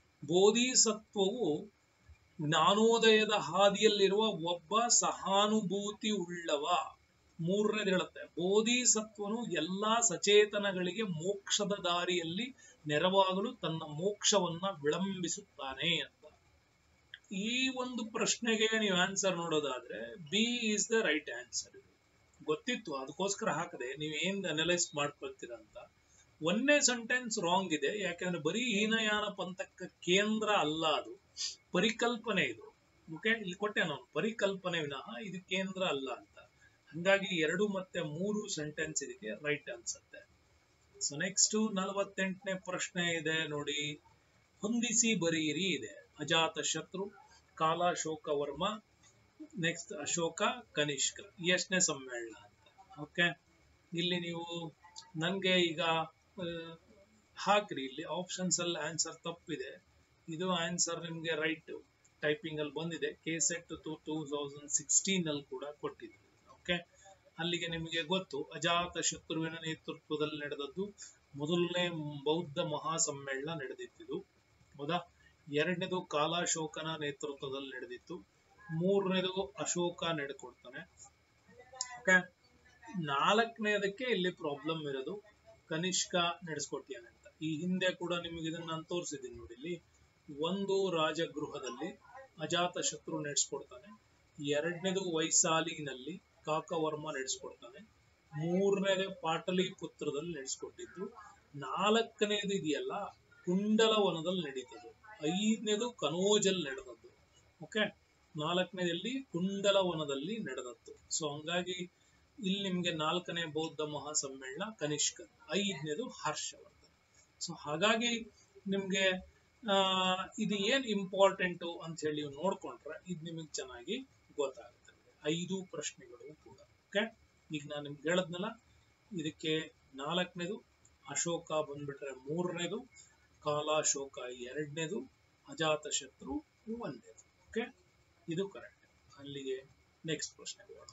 ಬೋಧಿಸತ್ವವು ಜ್ಞಾನೋದಯದ ಹಾದಿಯಲ್ಲಿರುವ ಒಬ್ಬ ಸಹಾನುಭೂತಿ ಉಳ್ಳವ ಮೂರನೇದು ಹೇಳುತ್ತೆ ಬೋಧಿಸತ್ವನು ಎಲ್ಲಾ ಸಚೇತನಗಳಿಗೆ ಮೋಕ್ಷದ ದಾರಿಯಲ್ಲಿ ನೆರವಾಗಲು ತನ್ನ ಮೋಕ್ಷವನ್ನ ವಿಳಂಬಿಸುತ್ತಾನೆ ಅಂತ ಈ ಒಂದು ಪ್ರಶ್ನೆಗೆ ನೀವು ಆನ್ಸರ್ ನೋಡೋದಾದ್ರೆ B is the right answer ಗೊತ್ತಿತ್ತು ಅದಕ್ಕೋಸ್ಕರ ಹಾಕದೆ ನೀವು ಏನ್ ಅನಲೈಸ್ ಮಾಡ್ಕೊಳ್ತೀರ ಅಂತ ಒಂದೇ ಸೆಂಟೆನ್ಸ್ ರಾಂಗ್ ಇದೆ ಯಾಕಂದ್ರೆ ಬರೀ ಹೀನಯಾನ ಪಂಥಕ್ಕ ಕೇಂದ್ರ ಅಲ್ಲ ಅದು ಪರಿಕಲ್ಪನೆ ಇದು ಓಕೆ ಇಲ್ಲಿ ಕೊಟ್ಟೆ ನಾನು ಪರಿಕಲ್ಪನೆ ವಿನಃ ಇದು ಕೇಂದ್ರ ಅಲ್ಲ ಅಂತ ಹಂಗಾಗಿ ಎರಡು ಮತ್ತೆ ಮೂರು ಸೆಂಟೆನ್ಸ್ ಇದಕ್ಕೆ ರೈಟ್ ಅನ್ಸುತ್ತೆ ಸೊ ನೆಕ್ಸ್ಟ್ ನಲವತ್ತೆಂಟನೇ ಪ್ರಶ್ನೆ ಇದೆ ನೋಡಿ ಹೊಂದಿಸಿ ಬರೀರಿ ಇದೆ ಅಜಾತ ಶತ್ರು ಕಾಲಾಶೋಕ ವರ್ಮ ನೆಕ್ಸ್ಟ್ ಅಶೋಕ ಕನಿಷ್ಕ ಎಷ್ಟನೇ ಸಮ್ಮೇಳನ ಅಂತ ಓಕೆ ಇಲ್ಲಿ ನೀವು ನನ್ಗೆ ಈಗ ಆ, ಹಾಕ್ರಿ ಇಲ್ಲಿ ಆಪ್ಷನ್ಸ್ ಅಲ್ಲಿ ಆನ್ಸರ್ ತಪ್ಪಿದೆ ಇದು ಆನ್ಸರ್ ನಿಮ್ಗೆ ರೈಟ್ ಟೈಪಿಂಗ್ ಅಲ್ಲಿ ಬಂದಿದೆ K set two two thousand sixteen ಅಲ್ಲಿ ಕೂಡ ಕೊಟ್ಟಿದ್ರು ಓಕೆ ಅಲ್ಲಿಗೆ ನಿಮಗೆ ಗೊತ್ತು ಅಜಾತ ಶತ್ರುವಿನ ನೇತೃತ್ವದಲ್ಲಿ ನಡೆದದ್ದು ಮೊದಲನೇ ಬೌದ್ಧ ಮಹಾಸಮ್ಮೇಳನ ನಡೆದಿತ್ತು ಹೌದಾ ಎರಡನೇದು ಕಾಲಾಶೋಕನ ನೇತೃತ್ವದಲ್ಲಿ ನಡೆದಿತ್ತು ಮೂರನೇದು ಅಶೋಕ ನಡೆಕೊಡ್ತಾನೆ ಓಕೆ ನಾಲ್ಕನೇದಕ್ಕೆ ಇಲ್ಲಿ ಪ್ರಾಬ್ಲಮ್ ಇರೋದು ಕನಿಷ್ಕ ನಡೆಸ್ಕೊಟ್ಟಿಯಾನೆ ಅಂತ ಈ ಹಿಂದೆ ಕೂಡ ನಿಮಗೆ ಇದನ್ನ ನಾನು ತೋರಿಸಿದ್ದೀನಿ ನೋಡಿ ಇಲ್ಲಿ ಒಂದು ರಾಜಗೃಹದಲ್ಲಿ ಅಜಾತ ಶತ್ರು ನಡೆಸ್ಕೊಡ್ತಾನೆ ಎರಡನೇದು ವೈಸಾಲಿನಲ್ಲಿ ಕಾಕವರ್ಮ ನಡೆಸ್ಕೊಡ್ತಾನೆ ಮೂರನೇದು ಪಾಟಲಿಪುತ್ರದಲ್ಲಿ ನಡೆಸ್ಕೊಟ್ಟಿದ್ದು ನಾಲ್ಕನೇದು ಇದೆಯಲ್ಲ ಕುಂಡಲವನದಲ್ಲಿ ನಡೀತದೆ ಐದನೇದು ಕನೋಜಲ್ ನಡೆದದ್ದು ಓಕೆ ನಾಲ್ಕನೇದಲ್ಲಿ ಕುಂಡಲವನದಲ್ಲಿ ನಡೆದದ್ದು ಸೊ ಹಂಗಾಗಿ ಇಲ್ಲಿ ನಿಮ್ಗೆ ನಾಲ್ಕನೇ ಬೌದ್ಧ ಮಹಾಸಮ್ಮೇಳನ ಕನಿಷ್ಕ ಐದನೇದು ಹರ್ಷವರ್ಧನ್ ಸೊ ಹಾಗಾಗಿ ನಿಮ್ಗೆ ಆ ಇದು ಏನ್ ಇಂಪಾರ್ಟೆಂಟು ಅಂತ ಹೇಳಿ ನೀವು ನೋಡ್ಕೊಂಡ್ರೆ ಇದು ನಿಮಗೆ ಚೆನ್ನಾಗಿ ಗೊತ್ತಾಗುತ್ತೆ ಐದು ಪ್ರಶ್ನೆಗಳು ಕೂಡ ಓಕೆ ಈಗ ನಾನು ನಿಮ್ಗೆ ಹೇಳದ್ನಲ್ಲ ಇದಕ್ಕೆ ನಾಲ್ಕನೇದು ಅಶೋಕ ಬಂದ್ಬಿಟ್ರೆ ಮೂರನೇದು ಕಾಲಾಶೋಕ ಎರಡನೇದು ಅಜಾತ ಶತ್ರು ಒಂದನೇದು ಓಕೆ ಇದು ಕರೆಕ್ಟ್ ಅಲ್ಲಿಗೆ ನೆಕ್ಸ್ಟ್ ಪ್ರಶ್ನೆ ಹೋಗೋಣ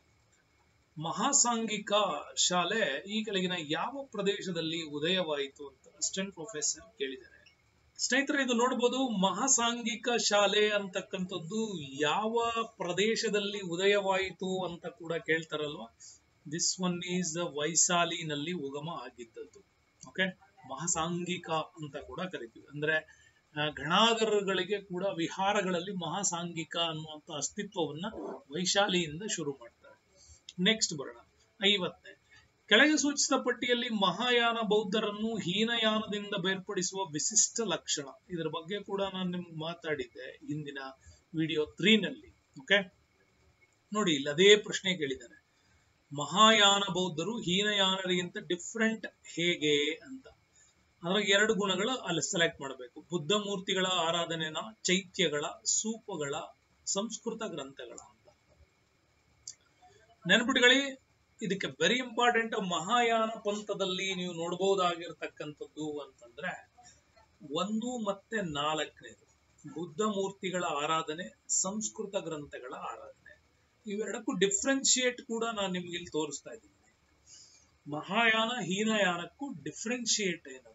ಮಹಾಸಾಂಘಿಕ ಶಾಲೆ ಈ ಕೆಳಗಿನ ಯಾವ ಪ್ರದೇಶದಲ್ಲಿ ಉದಯವಾಯಿತು ಅಂತ ಅಸಿಸ್ಟೆಂಟ್ ಪ್ರೊಫೆಸರ್ ಕೇಳಿದ್ದಾರೆ ಸ್ನೇಹಿತರೆ ಇದು ನೋಡ್ಬೋದು ಮಹಾಸಾಂಘಿಕ ಶಾಲೆ ಅಂತಕ್ಕಂಥದ್ದು ಯಾವ ಪ್ರದೇಶದಲ್ಲಿ ಉದಯವಾಯಿತು ಅಂತ ಕೂಡ ಕೇಳ್ತಾರಲ್ವಾ ದಿಸ್ ಒನ್ ಈಸ್ ವೈಶಾಲಿನಲ್ಲಿ ಉಗಮ ಆಗಿದ್ದದ್ದು ಓಕೆ ಮಹಾಸಾಂಘಿಕ ಅಂತ ಕೂಡ ಕರಿತೀವಿ ಅಂದ್ರೆ ಆ, ಗಣಾಗರಗಳಿಗೆ ಕೂಡ ವಿಹಾರಗಳಲ್ಲಿ ಮಹಾಸಾಂಘಿಕ ಅನ್ನುವಂಥ ಅಸ್ತಿತ್ವವನ್ನ ವೈಶಾಲಿಯಿಂದ ಶುರು ಮಾಡ್ತಾರೆ ನೆಕ್ಸ್ಟ್ ಬರೋಣ ಐವತ್ತನೇ ಕೆಳಗೆ ಸೂಚಿಸಿದ ಪಟ್ಟಿಯಲ್ಲಿ ಮಹಾಯಾನ ಬೌದ್ಧರನ್ನು ಹೀನಯಾನದಿಂದ ಬೇರ್ಪಡಿಸುವ ವಿಶಿಷ್ಟ ಲಕ್ಷಣ ಇದರ ಬಗ್ಗೆ ಕೂಡ ನಾನು ನಿಮ್ಗೆ ಮಾತಾಡಿದ್ದೆ ಹಿಂದಿನ ವಿಡಿಯೋ ತ್ರೀನಲ್ಲಿ ಓಕೆ ನೋಡಿ ಇಲ್ಲಿ ಅದೇ ಪ್ರಶ್ನೆ ಕೇಳಿದ್ದಾರೆ ಮಹಾಯಾನ ಬೌದ್ಧರು ಹೀನಯಾನರಿಗಿಂತ ಡಿಫ್ರೆಂಟ್ ಹೇಗೆ ಅಂತ ಅದ್ರಾಗ ಎರಡು ಗುಣಗಳು ಅಲ್ಲಿ ಸೆಲೆಕ್ಟ್ ಮಾಡಬೇಕು ಬುದ್ಧ ಮೂರ್ತಿಗಳ ಆರಾಧನೆನ ಚೈತ್ಯಗಳ ಸೂಪಗಳ ಸಂಸ್ಕೃತ ಗ್ರಂಥಗಳ ಅಂತ ನೆನಪಿಟ್ಕೊಳ್ಳಿ ಇದಕ್ಕೆ ವೆರಿ ಇಂಪಾರ್ಟೆಂಟ್ ಮಹಾಯಾನ ಪಂಥದಲ್ಲಿ ನೀವು ನೋಡಬಹುದಾಗಿರ್ತಕ್ಕಂಥದ್ದು ಅಂತಂದ್ರೆ ಒಂದು ಮತ್ತೆ ನಾಲ್ಕನೇದು ಬುದ್ಧ ಮೂರ್ತಿಗಳ ಆರಾಧನೆ ಸಂಸ್ಕೃತ ಗ್ರಂಥಗಳ ಆರಾಧನೆ ಇವೆರಡಕ್ಕೂ ಡಿಫ್ರೆನ್ಶಿಯೇಟ್ ಕೂಡ ನಾನು ನಿಮ್ಗೆ ಇಲ್ಲಿ ತೋರಿಸ್ತಾ ಇದ್ದೀನಿ ಮಹಾಯಾನ ಹೀನಯಾನಕ್ಕೂ ಡಿಫ್ರೆನ್ಶಿಯೇಟ್ ಏನಂತ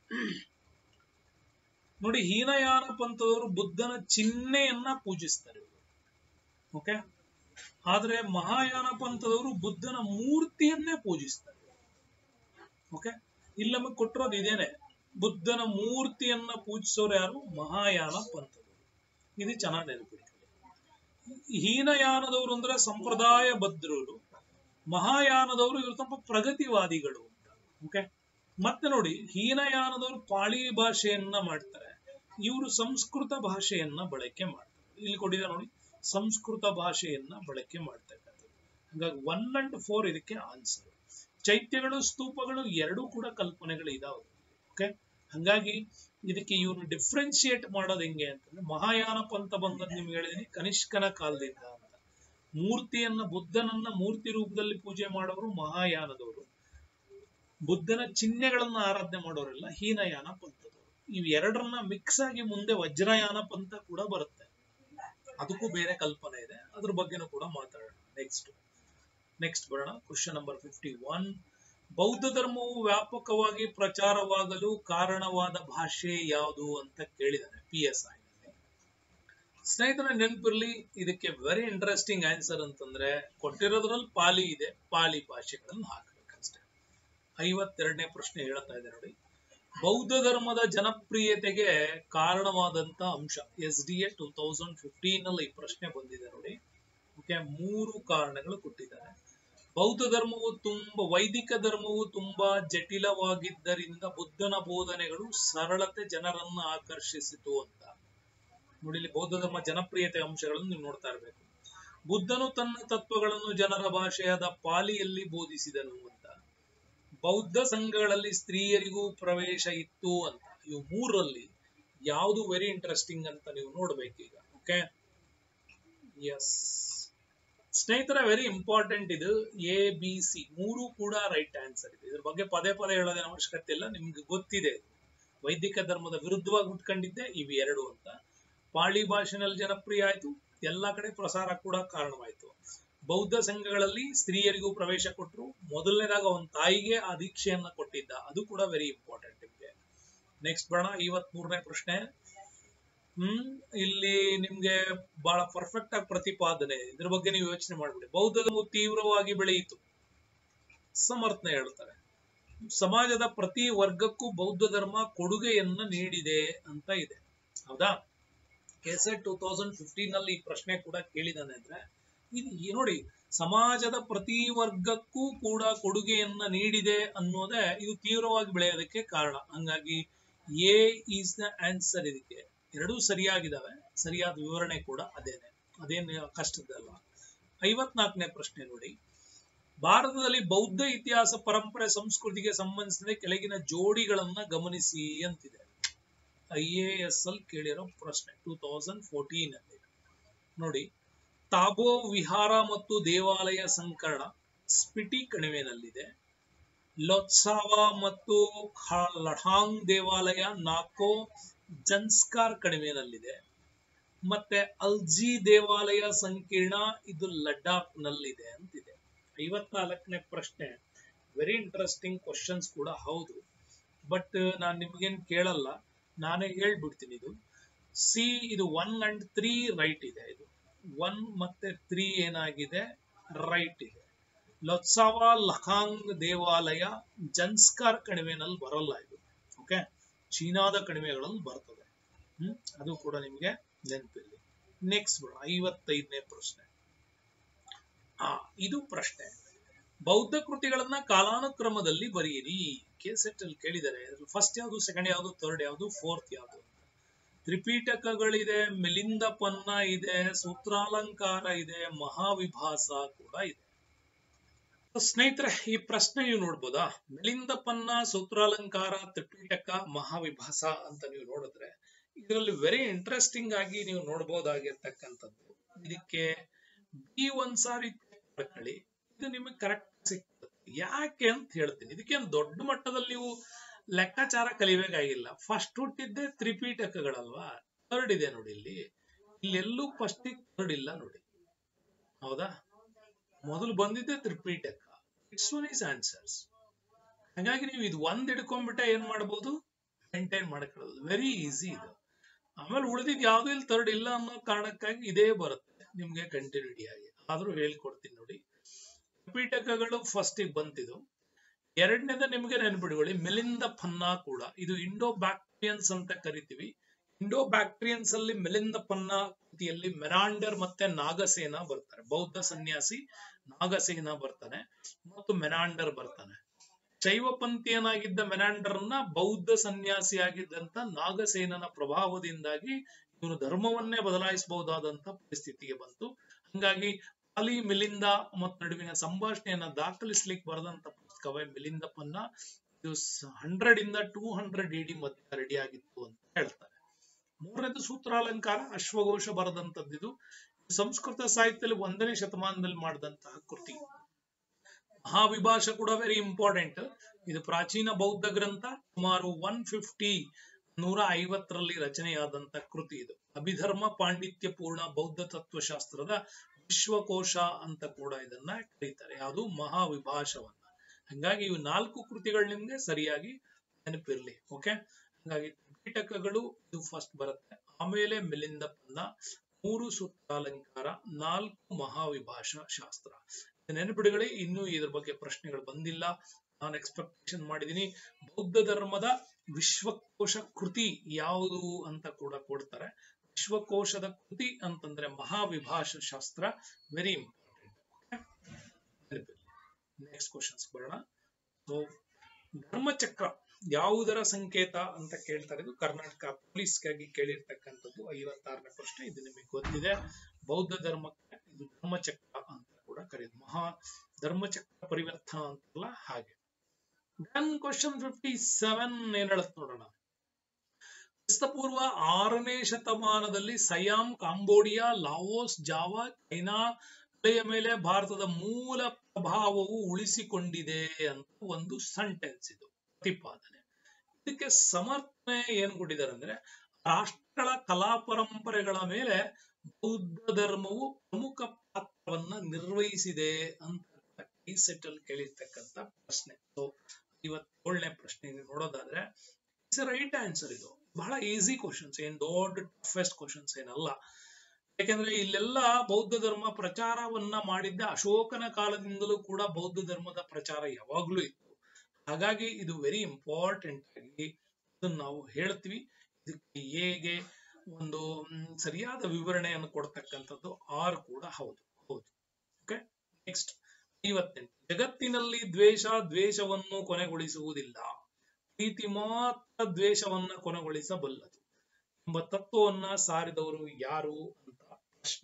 ನೋಡಿ ಹೀನಯಾನ ಪಂಥದವರು ಬುದ್ಧನ ಚಿಹ್ನೆಯನ್ನ ಪೂಜಿಸ್ತಾರೆ ಓಕೆ ಆದ್ರೆ ಮಹಾಯಾನ ಪಂಥದವರು ಬುದ್ಧನ ಮೂರ್ತಿಯನ್ನೇ ಪೂಜಿಸ್ತಾರೆ ಓಕೆ ಇಲ್ಲಿ ನಮಗೆ ಕೊಟ್ಟಿರೋದು ಇದೇನೆ ಬುದ್ಧನ ಮೂರ್ತಿಯನ್ನ ಪೂಜಿಸೋರು ಯಾರು ಮಹಾಯಾನ ಪಂಥದವರು ಇದು ಚೆನ್ನಾಗಿ ನೆನಪಿಡಿ ಹೀನಯಾನದವರು ಅಂದ್ರೆ ಸಂಪ್ರದಾಯ ಬದ್ಧರು ಮಹಾಯಾನದವರು ಇವರು ಸ್ವಲ್ಪ ಪ್ರಗತಿವಾದಿಗಳು ಅಂತ ಓಕೆ ಮತ್ತೆ ನೋಡಿ ಹೀನಯಾನದವರು ಪಾಳಿ ಭಾಷೆಯನ್ನ ಮಾಡ್ತಾರೆ ಇವರು ಸಂಸ್ಕೃತ ಭಾಷೆಯನ್ನ ಬಳಕೆ ಮಾಡ್ತಾರೆ ಇಲ್ಲಿ ಕೊಟ್ಟಿದೆ ನೋಡಿ ಸಂಸ್ಕೃತ ಭಾಷೆಯನ್ನ ಬಳಕೆ ಮಾಡ್ತಕ್ಕಂಥದ್ದು ಹಾಗಾಗಿ ಒನ್ ಅಂಡ್ ಫೋರ್ ಇದಕ್ಕೆ ಆನ್ಸರ್ ಚೈತ್ಯಗಳು ಸ್ತೂಪಗಳು ಎರಡೂ ಕೂಡ ಕಲ್ಪನೆಗಳು ಇದಾವೆ ಓಕೆ ಹಂಗಾಗಿ ಇದಕ್ಕೆ ಇವ್ರನ್ನ ಡಿಫ್ರೆನ್ಶಿಯೇಟ್ ಮಾಡೋದು ಹೆಂಗೆ ಅಂತಂದ್ರೆ ಮಹಾಯಾನ ಪಂಥ ಬಂದದ್ದು ನಿಮ್ಗೆ ಹೇಳಿದೀನಿ ಕನಿಷ್ಕನ ಕಾಲದಿಂದ ಅಂತ ಮೂರ್ತಿಯನ್ನ ಬುದ್ಧನನ್ನ ಮೂರ್ತಿ ರೂಪದಲ್ಲಿ ಪೂಜೆ ಮಾಡೋರು ಮಹಾಯಾನದವರು ಬುದ್ಧನ ಚಿಹ್ನೆಗಳನ್ನ ಆರಾಧನೆ ಮಾಡೋರೆಲ್ಲ ಹೀನಯಾನ ಪಂಥದವರು ಇವ್ ಎರಡರನ್ನ ಮಿಕ್ಸ್ ಆಗಿ ಮುಂದೆ ವಜ್ರಯಾನ ಪಂಥ ಕೂಡ ಬರುತ್ತೆ ಅದಕ್ಕೂ ಬೇರೆ ಕಲ್ಪನೆ ಇದೆ ಅದ್ರ ಬಗ್ಗೆನೂ ಕೂಡ ಮಾತಾಡೋಣ ನೆಕ್ಸ್ಟ್ ನೆಕ್ಸ್ಟ್ ಬರೋಣ ಕ್ವಶನ್ ನಂಬರ್ ಫಿಫ್ಟಿ ಒನ್ ಬೌದ್ಧ ಧರ್ಮವು ವ್ಯಾಪಕವಾಗಿ ಪ್ರಚಾರವಾಗಲು ಕಾರಣವಾದ ಭಾಷೆ ಯಾವುದು ಅಂತ ಕೇಳಿದಾನೆ ಪಿ ಎಸ್ ಐ ಸ್ನೇಹಿತರೆ ನೆನಪಿರ್ಲಿ ಇದಕ್ಕೆ ವೆರಿ ಇಂಟ್ರೆಸ್ಟಿಂಗ್ ಆನ್ಸರ್ ಅಂತಂದ್ರೆ ಕೊಟ್ಟಿರೋದ್ರಲ್ಲಿ ಪಾಲಿ ಇದೆ ಪಾಲಿ ಭಾಷೆಗಳನ್ನು ಹಾಕ್ಬೇಕಷ್ಟೇ ಐವತ್ತೆರಡನೇ ಪ್ರಶ್ನೆ ಹೇಳ್ತಾ ಇದೆ ನೋಡಿ ಬೌದ್ಧ ಧರ್ಮದ ಜನಪ್ರಿಯತೆಗೆ ಕಾರಣವಾದಂತ ಅಂಶ S D A two thousand fifteen ಅಲ್ಲಿ ಈ ಪ್ರಶ್ನೆ ಬಂದಿದೆ ನೋಡಿ ಓಕೆ ಮೂರು ಕಾರಣಗಳು ಕೊಟ್ಟಿದ್ದಾರೆ ಬೌದ್ಧ ಧರ್ಮವು ತುಂಬಾ ವೈದಿಕ ಧರ್ಮವು ತುಂಬಾ ಜಟಿಲವಾಗಿದ್ದರಿಂದ ಬುದ್ಧನ ಬೋಧನೆಗಳು ಸರಳತೆ ಜನರನ್ನ ಆಕರ್ಷಿಸಿತು ಅಂತ ನೋಡಿ ಇಲ್ಲಿ ಬೌದ್ಧ ಧರ್ಮ ಜನಪ್ರಿಯತೆ ಅಂಶಗಳನ್ನು ನೀವು ನೋಡ್ತಾ ಇರಬೇಕು ಬುದ್ಧನು ತನ್ನ ತತ್ವಗಳನ್ನು ಜನರ ಭಾಷೆಯಾದ ಪಾಲಿಯಲ್ಲಿ ಬೋಧಿಸಿದನು ಅಂತ ಬೌದ್ಧ ಸಂಘಗಳಲ್ಲಿ ಸ್ತ್ರೀಯರಿಗೂ ಪ್ರವೇಶ ಇತ್ತು ಅಂತ ಇವು ಮೂರರಲ್ಲಿ ಯಾವುದು ವೆರಿ ಇಂಟ್ರೆಸ್ಟಿಂಗ್ ಅಂತ ನೀವು ನೋಡ್ಬೇಕೀಗ ಓಕೆ ಎಸ್ ಸ್ನೇಹಿತರ ವೆರಿ ಇಂಪಾರ್ಟೆಂಟ್ ಇದು ಎ ಬಿ ಸಿ ಮೂರು ಕೂಡ ರೈಟ್ ಆನ್ಸರ್ ಇದೆ ಇದ್ರ ಬಗ್ಗೆ ಪದೇ ಪದೇ ಹೇಳೋದೇನು ಅವಶ್ಯಕತೆ ಇಲ್ಲ ನಿಮ್ಗೆ ಗೊತ್ತಿದೆ ವೈದಿಕ ಧರ್ಮದ ವಿರುದ್ಧವಾಗಿ ಹುಟ್ಕೊಂಡಿದ್ದೆ ಇವು ಎರಡು ಅಂತ ಪಾಳಿ ಭಾಷೆನಲ್ಲಿ ಜನಪ್ರಿಯ ಆಯ್ತು ಎಲ್ಲಾ ಕಡೆ ಪ್ರಸಾರ ಕೂಡ ಕಾರಣವಾಯ್ತು ಬೌದ್ಧ ಸಂಘಗಳಲ್ಲಿ ಸ್ತ್ರೀಯರಿಗೂ ಪ್ರವೇಶ ಕೊಟ್ಟರು ಮೊದಲನೇದಾಗ ಅವನ ತಾಯಿಗೆ ಆ ದೀಕ್ಷೆಯನ್ನ ಕೊಟ್ಟಿದ್ದ ಅದು ಕೂಡ ವೆರಿ ಇಂಪಾರ್ಟೆಂಟ್ ನಿಮ್ಗೆ ನೆಕ್ಸ್ಟ್ ಬರೋಣ ಐವತ್ ಮೂರನೇ ಪ್ರಶ್ನೆ ಹ್ಮ್ ಇಲ್ಲಿ ನಿಮ್ಗೆ ಬಹಳ ಪರ್ಫೆಕ್ಟ್ ಆಗಿ ಪ್ರತಿಪಾದನೆ ಇದ್ರ ಬಗ್ಗೆ ನೀವು ಯೋಚನೆ ಮಾಡ್ಬಿಡಿ ಬೌದ್ಧ ಧರ್ಮವು ತೀವ್ರವಾಗಿ ಬೆಳೆಯಿತು ಸಮರ್ಥನೆ ಹೇಳ್ತಾರೆ ಸಮಾಜದ ಪ್ರತಿ ವರ್ಗಕ್ಕೂ ಬೌದ್ಧ ಧರ್ಮ ಕೊಡುಗೆಯನ್ನ ನೀಡಿದೆ ಅಂತ ಇದೆ ಹೌದಾ ಕೆಸೆಟ್ ಟೂ ತೌಸಂಡ್ ಫಿಫ್ಟೀನ್ ಅಲ್ಲಿ ಈ ಪ್ರಶ್ನೆ ಕೂಡ ಕೇಳಿದಾನೆ ಅಂದ್ರೆ ಇದು ಈ ನೋಡಿ ಸಮಾಜದ ಪ್ರತಿ ವರ್ಗಕ್ಕೂ ಕೂಡ ಕೊಡುಗೆಯನ್ನ ನೀಡಿದೆ ಅನ್ನೋದೇ ಇದು ತೀವ್ರವಾಗಿ ಬೆಳೆಯೋದಕ್ಕೆ ಕಾರಣ ಹಂಗಾಗಿ ಎ ಈಸ್ ದ ಆನ್ಸರ್ ಇದಕ್ಕೆ ಎರಡೂ ಸರಿಯಾಗಿದ್ದಾವೆ ಸರಿಯಾದ ವಿವರಣೆ ಕೂಡ ಅದೇನೆ ಅದೇನು ಕಷ್ಟದಲ್ಲ ಐವತ್ನಾಲ್ಕನೇ ಪ್ರಶ್ನೆ ನೋಡಿ ಭಾರತದಲ್ಲಿ ಬೌದ್ಧ ಇತಿಹಾಸ ಪರಂಪರೆ ಸಂಸ್ಕೃತಿಗೆ ಸಂಬಂಧಿಸಿದ ಕೆಳಗಿನ ಜೋಡಿಗಳನ್ನ ಗಮನಿಸಿ ಅಂತಿದೆ ಐ ಎ ಎಸ್ ಅಲ್ಲಿ ಕೇಳಿರೋ ಪ್ರಶ್ನೆ ಟೂ ತೌಸಂಡ್ ಫೋರ್ಟೀನ್ ಅಲ್ಲಿ ನೋಡಿ ತಾಬೋ ವಿಹಾರ ಮತ್ತು ದೇವಾಲಯ ಸಂಕರಣ ಸ್ಪಿಟಿ ಕಣಿವೆನಲ್ಲಿದೆ ಲೋತ್ಸಾವ ಮತ್ತು ಲಢಾಂಗ್ ದೇವಾಲಯ ನಾಕೋ ಜನ್ಸ್ಕಾರ್ ಕಣಿವೆನಲ್ಲಿದೆ ಮತ್ತೆ ಅಲ್ಜಿ ದೇವಾಲಯ ಸಂಕೀರ್ಣ ಇದು ಲಡಾಖ್ ನಲ್ಲಿದೆ ಅಂತಿದೆ ಐವತ್ನಾಲ್ಕನೇ ಪ್ರಶ್ನೆ ವೆರಿ ಇಂಟ್ರೆಸ್ಟಿಂಗ್ ಕ್ವಶನ್ಸ್ ಕೂಡ ಹೌದು ಬಟ್ ನಾನು ನಿಮ್ಗೇನ್ ಕೇಳಲ್ಲ ನಾನೇ ಹೇಳ್ಬಿಡ್ತೀನಿ ಇದು ಸಿ ಇದು ಒನ್ ಅಂಡ್ ತ್ರೀ ರೈಟ್ ಇದೆ ಇದು ಒನ್ ಮತ್ತೆ ತ್ರೀ ಏನಾಗಿದೆ ರೈಟ್ ಇದೆ ಲೊತ್ಸವ ಲಖಾಂಗ್ ದೇವಾಲಯ ಜನ್ಸ್ಕಾರ್ ಕಣಿವೆನಲ್ಲಿ ಬರಲ್ಲ ಇದು ಓಕೆ ಚೀನಾದ ಕಣಿವೆಗಳಲ್ಲಿ ಬರ್ತದೆ ಹ್ಮ್ ಅದು ಕೂಡ ನಿಮ್ಗೆ ನೆನಪಿರಲಿ ನೆಕ್ಸ್ಟ್ ಬರೋಣ ಐವತ್ತೈದನೇ ಪ್ರಶ್ನೆ ಆ ಇದು ಪ್ರಶ್ನೆ ಬೌದ್ಧ ಕೃತಿಗಳನ್ನ ಕಾಲಾನುಕ್ರಮದಲ್ಲಿ ಬರೆಯಿರಿ ಕೆಸೆಟ್ ಅಲ್ಲಿ ಕೇಳಿದ್ದಾರೆ ಫಸ್ಟ್ ಯಾವುದು ಸೆಕೆಂಡ್ ಯಾವುದು ಥರ್ಡ್ ಯಾವುದು ಫೋರ್ತ್ ಯಾವುದು ಅಂತ ತ್ರಿಪೀಠಕಗಳಿದೆ ಮಿಲಿಂದ ಪನ್ನ ಇದೆ ಸೂತ್ರಾಲಂಕಾರ ಇದೆ ಮಹಾವಿಭಾಸ ಕೂಡ ಇದೆ ಸ್ನೇಹಿತರೆ ಈ ಪ್ರಶ್ನೆ ನೀವು ನೋಡ್ಬೋದಾ ಮಿಲಿಂದ ಪನ್ನ ಸೂತ್ರಾಲಂಕಾರ ತ್ರಿಪೀಠಕ ಮಹಾವಿಭಾಸ ಅಂತ ನೀವು ನೋಡಿದ್ರೆ ಇದರಲ್ಲಿ ವೆರಿ ಇಂಟ್ರೆಸ್ಟಿಂಗ್ ಆಗಿ ನೀವು ನೋಡ್ಬೋದಾಗಿರ್ತಕ್ಕಂಥದ್ದು ಇದಕ್ಕೆ ಬಿ ಒಂದ್ ಸಾರಿ ಮಾಡ್ಕೊಳ್ಳಿ ಇದು ನಿಮಗೆ ಕರೆಕ್ಟ್ ಸಿಗ್ತದೆ ಯಾಕೆ ಅಂತ ಹೇಳ್ತೀನಿ ಇದಕ್ಕೇನು ದೊಡ್ಡ ಮಟ್ಟದಲ್ಲಿ ನೀವು ಲೆಕ್ಕಾಚಾರ ಕಲಿಬೇಕಾಗಿಲ್ಲ ಫಸ್ಟ್ ಹುಟ್ಟಿದ್ದೆ ತ್ರಿಪೀಠಕಗಳಲ್ವಾ ಥರ್ಡ್ ಇದೆ ನೋಡಿ ಇಲ್ಲಿ ಇಲ್ಲೆಲ್ಲೂ ಫಸ್ಟ್ ಥರ್ಡ್ ಇಲ್ಲ ನೋಡಿ ಹೌದಾ ಮೊದಲು ಬಂದಿದ್ದೆ Tripitaka it's one is answers ಹಾಗಾಗಿ ನೀವು ಇದು ಒಂದ್ ಹಿಡ್ಕೊಂಡ್ಬಿಟ್ಟೆ ಏನ್ ಮಾಡ್ಬೋದು ಮೇಂಟೈನ್ ಮಾಡ್ಕೊಳ್ಳೋದು ವೆರಿ ಈಸಿ ಇದು ಆಮೇಲೆ ಉಳಿದಿದ್ ಯಾವ್ದು ಇಲ್ಲಿ ಥರ್ಡ್ ಇಲ್ಲ ಅನ್ನೋ ಕಾರಣಕ್ಕಾಗಿ ಇದೇ ಬರುತ್ತೆ ನಿಮ್ಗೆ ಕಂಟಿನ್ಯೂಟಿ ಆಗಿ ಆದ್ರೂ ಹೇಳ್ಕೊಡ್ತೀನಿ ನೋಡಿ ತ್ರಿಪೀಠಕಗಳು ಫಸ್ಟ್ ಬಂತಿದ್ದು ಎರಡನೇದ ನಿಮ್ಗೆ ನೆನ್ಪಿಟ್ಕೊಳ್ಳಿ ಮಿಲಿಂದ ಪನ್ನ ಕೂಡ ಇದು ಇಂಡೋ ಬ್ಯಾಕ್ಟೀರಿಯನ್ಸ್ ಅಂತ ಕರಿತೀವಿ ಇಂಡೋ ಬ್ಯಾಕ್ಟೀರಿಯನ್ಸ್ ಅಲ್ಲಿ ಮಿಲಿಂದ ಪನ್ನ ಕೃತಿಯಲ್ಲಿ ಮೆನಾಂಡರ್ ಮತ್ತೆ ನಾಗಸೇನ ಬರ್ತಾರೆ ಬೌದ್ಧ ಸನ್ಯಾಸಿ ನಾಗಸೇನ ಬರ್ತಾನೆ ಮತ್ತು ಮೆನಾಂಡರ್ ಬರ್ತಾನೆ ಶೈವಪಂಥೀಯನಾಗಿದ್ದ ಮೆನಾಂಡರ್ನ ಬೌದ್ಧ ಸನ್ಯಾಸಿ ಆಗಿದ್ದಂತ ನಾಗಸೇನನ ಪ್ರಭಾವದಿಂದಾಗಿ ಇವನು ಧರ್ಮವನ್ನೇ ಬದಲಾಯಿಸಬಹುದಾದಂತ ಪರಿಸ್ಥಿತಿಗೆ ಬಂತು ಹಂಗಾಗಿ ಪಾಲಿ ಮಿಲಿಂದ ಮತ್ತು ನಡುವಿನ ಸಂಭಾಷಣೆಯನ್ನ ದಾಖಲಿಸ್ಲಿಕ್ಕೆ ಬರೆದಂತ ಪುಸ್ತಕವೇ ಮಿಲಿಂದಪ್ಪನ್ನ ಇದು ಹಂಡ್ರೆಡ್ ಇಂದ ಟೂ ಹಂಡ್ರೆಡ್ ಇಡಿ ಮಧ್ಯ ರೆಡಿ ಆಗಿತ್ತು ಅಂತ ಹೇಳ್ತಾರೆ ಮೂರನೇದು ಸೂತ್ರಾಲಂಕಾರ ಅಶ್ವಘೋಷ ಬರೆದಂತದ್ದು ಸಂಸ್ಕೃತ ಸಾಹಿತ್ಯದಲ್ಲಿ ಒಂದನೇ ಶತಮಾನದಲ್ಲಿ ಮಾಡಿದಂತಹ ಕೃತಿ ಮಹಾವಿಭಾಷ ಕೂಡ ವೆರಿ ಇಂಪಾರ್ಟೆಂಟ್ ಇದು ಪ್ರಾಚೀನ ಬೌದ್ಧ ಗ್ರಂಥ ಸುಮಾರು ಒನ್ ಫಿಫ್ಟಿ ನೂರ ಐವತ್ತರಲ್ಲಿ ರಚನೆಯಾದಂತ ಕೃತಿ ಇದು ಅಭಿಧರ್ಮ ಪಾಂಡಿತ್ಯ ಪೂರ್ಣ ಬೌದ್ಧ ತತ್ವಶಾಸ್ತ್ರದ ವಿಶ್ವಕೋಶ ಅಂತ ಕೂಡ ಇದನ್ನ ಕರೀತಾರೆ ಯಾವುದು ಮಹಾವಿಭಾಷವನ್ನ ಹಂಗಾಗಿ ಇವು ನಾಲ್ಕು ಕೃತಿಗಳು ನಿಮ್ಗೆ ಸರಿಯಾಗಿ ನೆನಪಿರ್ಲಿ ಓಕೆ ಹಾಗಾಗಿ ತ್ರಿಪಿಟಕಗಳು ಇದು ಫಸ್ಟ್ ಬರುತ್ತೆ ಆಮೇಲೆ ಮಿಲಿಂದ ಪನ್ನ ಮೂರು ಸೂತ್ರಾಲಂಕಾರ ನಾಲ್ಕು ಮಹಾವಿಭಾಷ ಶಾಸ್ತ್ರ ನೆನಪಿಡುಗಳಿ ಇನ್ನೂ ಇದ್ರ ಬಗ್ಗೆ ಪ್ರಶ್ನೆಗಳು ಬಂದಿಲ್ಲ ನಾನು ಎಕ್ಸ್ಪೆಕ್ಟೇಷನ್ ಮಾಡಿದೀನಿ ಬೌದ್ಧ ಧರ್ಮದ ವಿಶ್ವಕೋಶ ಕೃತಿ ಯಾವುದು ಅಂತ ಕೂಡ ಕೊಡ್ತಾರೆ ವಿಶ್ವಕೋಶದ ಕೃತಿ ಅಂತಂದ್ರೆ Mahavibhasha Shastra very important next questions ಬರೋಣ ಸೊ ಧರ್ಮಚಕ್ರ ಯಾವುದರ ಸಂಕೇತ ಅಂತ ಕೇಳ್ತಾರೆ ಇದು ಕರ್ನಾಟಕ ಪೊಲೀಸ್ಗಾಗಿ ಕೇಳಿರ್ತಕ್ಕಂಥದ್ದು ಐವತ್ತಾರನೇ ಪ್ರಶ್ನೆ ಇದು ನಿಮಗೆ ಗೊತ್ತಿದೆ ಬೌದ್ಧ ಧರ್ಮಕ್ಕೆ ಇದು ಧರ್ಮಚಕ್ರ ಅಂತ ಕೂಡ ಕರೆಯೋದು ಮಹಾ ಧರ್ಮಚಕ್ರ ಪರಿವರ್ತನ ಅಂತಲ್ಲ ಹಾಗೆ ದೆನ್ ಕ್ವಶನ್ ಫಿಫ್ಟಿ ಸೆವೆನ್ ಏನ್ ಹೇಳುತ್ತೆ ನೋಡೋಣ ಕ್ರಿಸ್ತಪೂರ್ವ ಆರನೇ ಶತಮಾನದಲ್ಲಿ Siam Cambodia Laos Java China ಮೇಲೆ ಭಾರತದ ಮೂಲ ಪ್ರಭಾವವು ಉಳಿಸಿಕೊಂಡಿದೆ ಅಂತ ಒಂದು ಸೆಂಟೆನ್ಸ್ ಇದು ಪ್ರತಿಪಾದನೆ ಇದಕ್ಕೆ ಸಮರ್ಥನೆ ಏನ್ ಕೊಟ್ಟಿದ್ದಾರೆ ಅಂದ್ರೆ ರಾಷ್ಟ್ರಗಳ ಕಲಾ ಪರಂಪರೆಗಳ ಮೇಲೆ ಬೌದ್ಧ ಧರ್ಮವು ಪ್ರಮುಖ ಪಾತ್ರವನ್ನ ನಿರ್ವಹಿಸಿದೆ ಅಂತ ಈ ಸೆಟ್ ಅಲ್ಲಿ ಕೇಳಿರ್ತಕ್ಕಂಥ ಪ್ರಶ್ನೆ ಸೊ ಇವತ್ತೇಳನೇ ಪ್ರಶ್ನೆ ನೋಡೋದಾದ್ರೆ ಇಟ್ಸ್ ರೈಟ್ ಆನ್ಸರ್ ಇದು ಬಹಳ ಈಸಿ ಕ್ವಶನ್ಸ್ ಏನ್ ದೊಡ್ಡ ಟಫೆಸ್ಟ್ ಕ್ವಶನ್ಸ್ ಏನಲ್ಲ ಯಾಕೆಂದ್ರೆ ಇಲ್ಲೆಲ್ಲ ಬೌದ್ಧ ಧರ್ಮ ಪ್ರಚಾರವನ್ನ ಮಾಡಿದ್ದ ಅಶೋಕನ ಕಾಲದಿಂದಲೂ ಕೂಡ ಬೌದ್ಧ ಧರ್ಮದ ಪ್ರಚಾರ ಯಾವಾಗ್ಲೂ ಇತ್ತು ಹಾಗಾಗಿ ಇದು ವೆರಿ ಇಂಪಾರ್ಟೆಂಟ್ ಆಗಿ ಇದನ್ನ ನಾವು ಹೇಳ್ತೀವಿ ಇದಕ್ಕೆ ಹೇಗೆ ಒಂದು ಸರಿಯಾದ ವಿವರಣೆಯನ್ನು ಕೊಡ್ತಕ್ಕಂಥದ್ದು ಆರ್ ಕೂಡ ಹೌದು ಹೌದು ಓಕೆ ನೆಕ್ಸ್ಟ್ ಐವತ್ತೆಂಟು ಜಗತ್ತಿನಲ್ಲಿ ದ್ವೇಷ ದ್ವೇಷವನ್ನು ಕೊನೆಗೊಳಿಸುವುದಿಲ್ಲ ಪ್ರೀತಿ ಮಾತ್ರ ದ್ವೇಷವನ್ನ ಕೊನೆಗೊಳಿಸಬಲ್ಲದು ಎಂಬ ತತ್ವವನ್ನ ಸಾರಿದವರು ಯಾರು ಅಂತ ಪ್ರಶ್ನೆ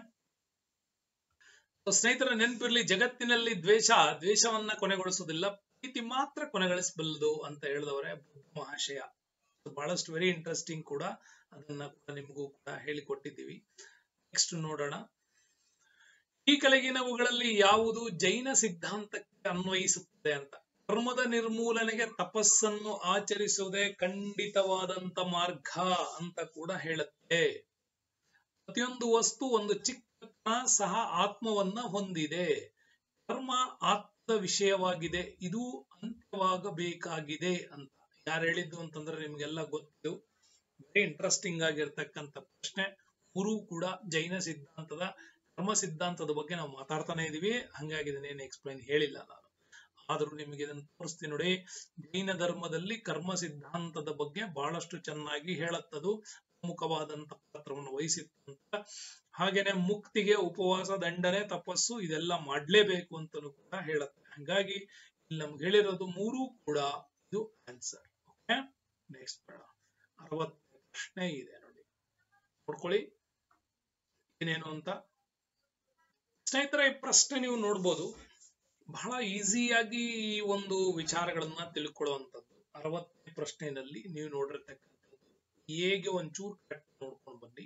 ಸ್ನೇಹಿತರ ನೆನಪಿರ್ಲಿ ಜಗತ್ತಿನಲ್ಲಿ ದ್ವೇಷ ದ್ವೇಷವನ್ನ ಕೊನೆಗೊಳಿಸುವುದಿಲ್ಲ ಪ್ರೀತಿ ಮಾತ್ರ ಕೊನೆಗೊಳಿಸಬಲ್ಲದು ಅಂತ ಹೇಳಿದವರೇ ಬುದ್ಧ ಮಹಾಶಯ ಬಹಳಷ್ಟು ವೆರಿ ಇಂಟ್ರೆಸ್ಟಿಂಗ್ ಕೂಡ ಅದನ್ನ ಕೂಡ ನಿಮಗೂ ಕೂಡ ಹೇಳಿಕೊಟ್ಟಿದ್ದೀವಿ ನೆಕ್ಸ್ಟ್ ನೋಡೋಣ ಈ ಕೆಳಗಿನವುಗಳಲ್ಲಿ ಯಾವುದು ಜೈನ ಸಿದ್ಧಾಂತಕ್ಕೆ ಅನ್ವಯಿಸುತ್ತದೆ ಅಂತ ಕರ್ಮದ ನಿರ್ಮೂಲನೆಗೆ ತಪಸ್ಸನ್ನು ಆಚರಿಸುವುದೇ ಖಂಡಿತವಾದಂತ ಮಾರ್ಗ ಅಂತ ಕೂಡ ಹೇಳುತ್ತೆ ಪ್ರತಿಯೊಂದು ವಸ್ತು ಒಂದು ಚಿಕ್ಕ ಸಹ ಆತ್ಮವನ್ನ ಹೊಂದಿದೆ ಕರ್ಮ ಆತ್ಮದ ವಿಷಯವಾಗಿದೆ ಇದು ಅಂತ್ಯವಾಗಬೇಕಾಗಿದೆ ಅಂತ ಯಾರು ಹೇಳಿದ್ದು ಅಂತಂದ್ರೆ ನಿಮ್ಗೆಲ್ಲ ಗೊತ್ತು ವೆರಿ ಇಂಟ್ರೆಸ್ಟಿಂಗ್ ಆಗಿರ್ತಕ್ಕಂಥ ಪ್ರಶ್ನೆ ಮೂರು ಕೂಡ ಜೈನ ಸಿದ್ಧಾಂತದ ಕರ್ಮ ಸಿದ್ಧಾಂತದ ಬಗ್ಗೆ ನಾವು ಮಾತಾಡ್ತಾನೆ ಇದೀವಿ ಹಂಗಾಗಿ ಇದನ್ನೇನು ಎಕ್ಸ್ಪ್ಲೈನ್ ಹೇಳಿಲ್ಲ ನಾನು ಆದ್ರೂ ನಿಮಗೆ ಇದನ್ನು ತೋರಿಸ್ತೀನಿ ನೋಡಿ ಜೈನ ಧರ್ಮದಲ್ಲಿ ಕರ್ಮ ಸಿದ್ಧಾಂತದ ಬಗ್ಗೆ ಬಹಳಷ್ಟು ಚೆನ್ನಾಗಿ ಹೇಳತ್ತದು ಪ್ರಮುಖವಾದಂತ ಪಾತ್ರವನ್ನು ವಹಿಸಿತ್ತಂತ ಹಾಗೇನೆ ಮುಕ್ತಿಗೆ ಉಪವಾಸ ದಂಡನೆ ತಪಸ್ಸು ಇದೆಲ್ಲ ಮಾಡ್ಲೇಬೇಕು ಅಂತಲೂ ಕೂಡ ಹೇಳತ್ತೆ ಹಂಗಾಗಿ ಇಲ್ಲಿ ನಮ್ಗೆ ಹೇಳಿರೋದು ಮೂರು ಕೂಡ ಇದು ಆನ್ಸರ್ ಓಕೆ ನೆಕ್ಸ್ಟ್ ಬೇಡ ಅರವತ್ತು ಪ್ರಶ್ನೆ ಇದೆ ನೋಡಿ ನೋಡ್ಕೊಳ್ಳಿ ಏನೇನು ಅಂತ ಸ್ನೇಹಿತರೆ ಈ ಪ್ರಶ್ನೆ ನೀವು ನೋಡ್ಬೋದು ಬಹಳ ಈಸಿಯಾಗಿ ಈ ಒಂದು ವಿಚಾರಗಳನ್ನ ತಿಳ್ಕೊಳ್ಳುವಂಥದ್ದು ಅರವತ್ತನೇ ಪ್ರಶ್ನೆಯಲ್ಲಿ ನೀವು ನೋಡಿರ್ತಕ್ಕಂಥದ್ದು ಹೇಗೆ ಒಂಚೂರು ಕರೆಕ್ಟ್ ನೋಡ್ಕೊಂಡು ಬನ್ನಿ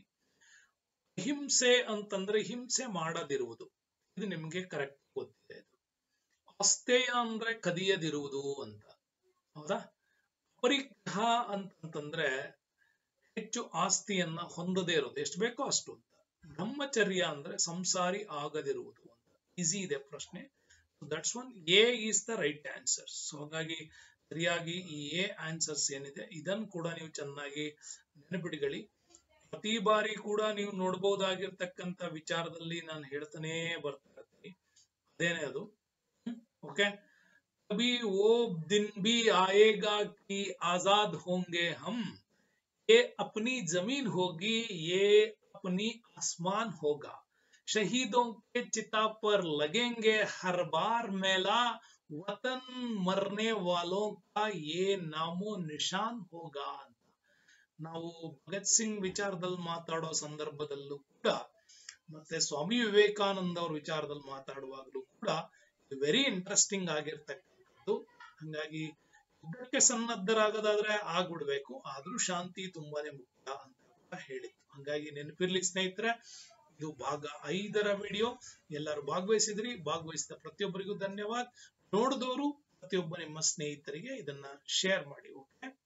ಹಿಂಸೆ ಅಂತಂದ್ರೆ ಹಿಂಸೆ ಮಾಡದಿರುವುದು ಇದು ನಿಮ್ಗೆ ಕರೆಕ್ಟ್ ಗೊತ್ತಿದೆ ಇದು ಅಸ್ಥೇಯ ಅಂದ್ರೆ ಕದಿಯದಿರುವುದು ಅಂತ ಹೌದಾ ಪರಿಗ್ರಹ ಅಂತಂತಂದ್ರೆ ಹೆಚ್ಚು ಆಸ್ತಿಯನ್ನ ಹೊಂದದೇ ಇರೋದು ಎಷ್ಟು ಬೇಕೋ ಅಷ್ಟು ಅಂತ ಬ್ರಹ್ಮಚರ್ಯ ಅಂದ್ರೆ ಸಂಸಾರಿ ಆಗದಿರುವುದು ಅಂತ ಈಸಿ ಇದೆ ಪ್ರಶ್ನೆ that's one A is the right answers ಹಾಗಾಗಿ ಸರಿಯಾಗಿ ಈ ಎ ಆನ್ಸರ್ಸ್ ಏನಿದೆ ಇದನ್ನು ಕೂಡ ನೀವು ಚೆನ್ನಾಗಿ ನೆನಪಿಟ್ಕೊಳ್ಳಿ ಪ್ರತಿ ಬಾರಿ ಕೂಡ ನೀವು ನೋಡ್ಬೋದಾಗಿರ್ತಕ್ಕಂಥ ವಿಚಾರದಲ್ಲಿ ನಾನು ಹೇಳ್ತಾನೆ ಬರ್ತಾ ಇರ್ತೀನಿ ಅದೇನೆ ಅದು ಓಕೆ कभी वो दिन भी आएगा कि आजाद होंगे हम ये अपनी जमीन होगी ये अपनी आसमान होगा शहीदों के चिता पर लगेंगे हर बार मेला वतन मरने वालों का ये नामो निशान होगा ಅಂತ ನಾವು ಭಗತ್ ಸಿಂಗ್ ವಿಚಾರದಲ್ಲಿ ಮಾತಾಡೋ ಸಂದರ್ಭದಲ್ಲೂ ಕೂಡ ಮತ್ತೆ ಸ್ವಾಮಿ ವಿವೇಕಾನಂದ ಅವ್ರ ವಿಚಾರದಲ್ಲಿ ಮಾತಾಡುವಾಗಲೂ ಕೂಡ ವೆರಿ ಇಂಟ್ರೆಸ್ಟಿಂಗ್ ಆಗಿರ್ತಕ್ಕಂಥದ್ದು ಹಂಗಾಗಿ ಯುದ್ಧಕ್ಕೆ ಸನ್ನದ್ಧರಾಗೋದಾದ್ರೆ ಆಗ್ಬಿಡ್ಬೇಕು ಆದ್ರೂ ಶಾಂತಿ ತುಂಬಾನೇ ಮುಖ್ಯ ಅಂತ ಕೂಡ ಹೇಳಿತ್ತು ಹಂಗಾಗಿ ನೆನಪಿರ್ಲಿ ಸ್ನೇಹಿತರೆ ಇದು ಭಾಗ ಐದರ ವಿಡಿಯೋ ಎಲ್ಲರೂ ಭಾಗವಹಿಸಿದ್ರಿ ಭಾಗವಹಿಸಿದ ಪ್ರತಿಯೊಬ್ಬರಿಗೂ ಧನ್ಯವಾದ ನೋಡಿದವರು ಪ್ರತಿಯೊಬ್ಬ ನಿಮ್ಮ ಸ್ನೇಹಿತರಿಗೆ ಇದನ್ನ ಶೇರ್ ಮಾಡಿ ಓಕೆ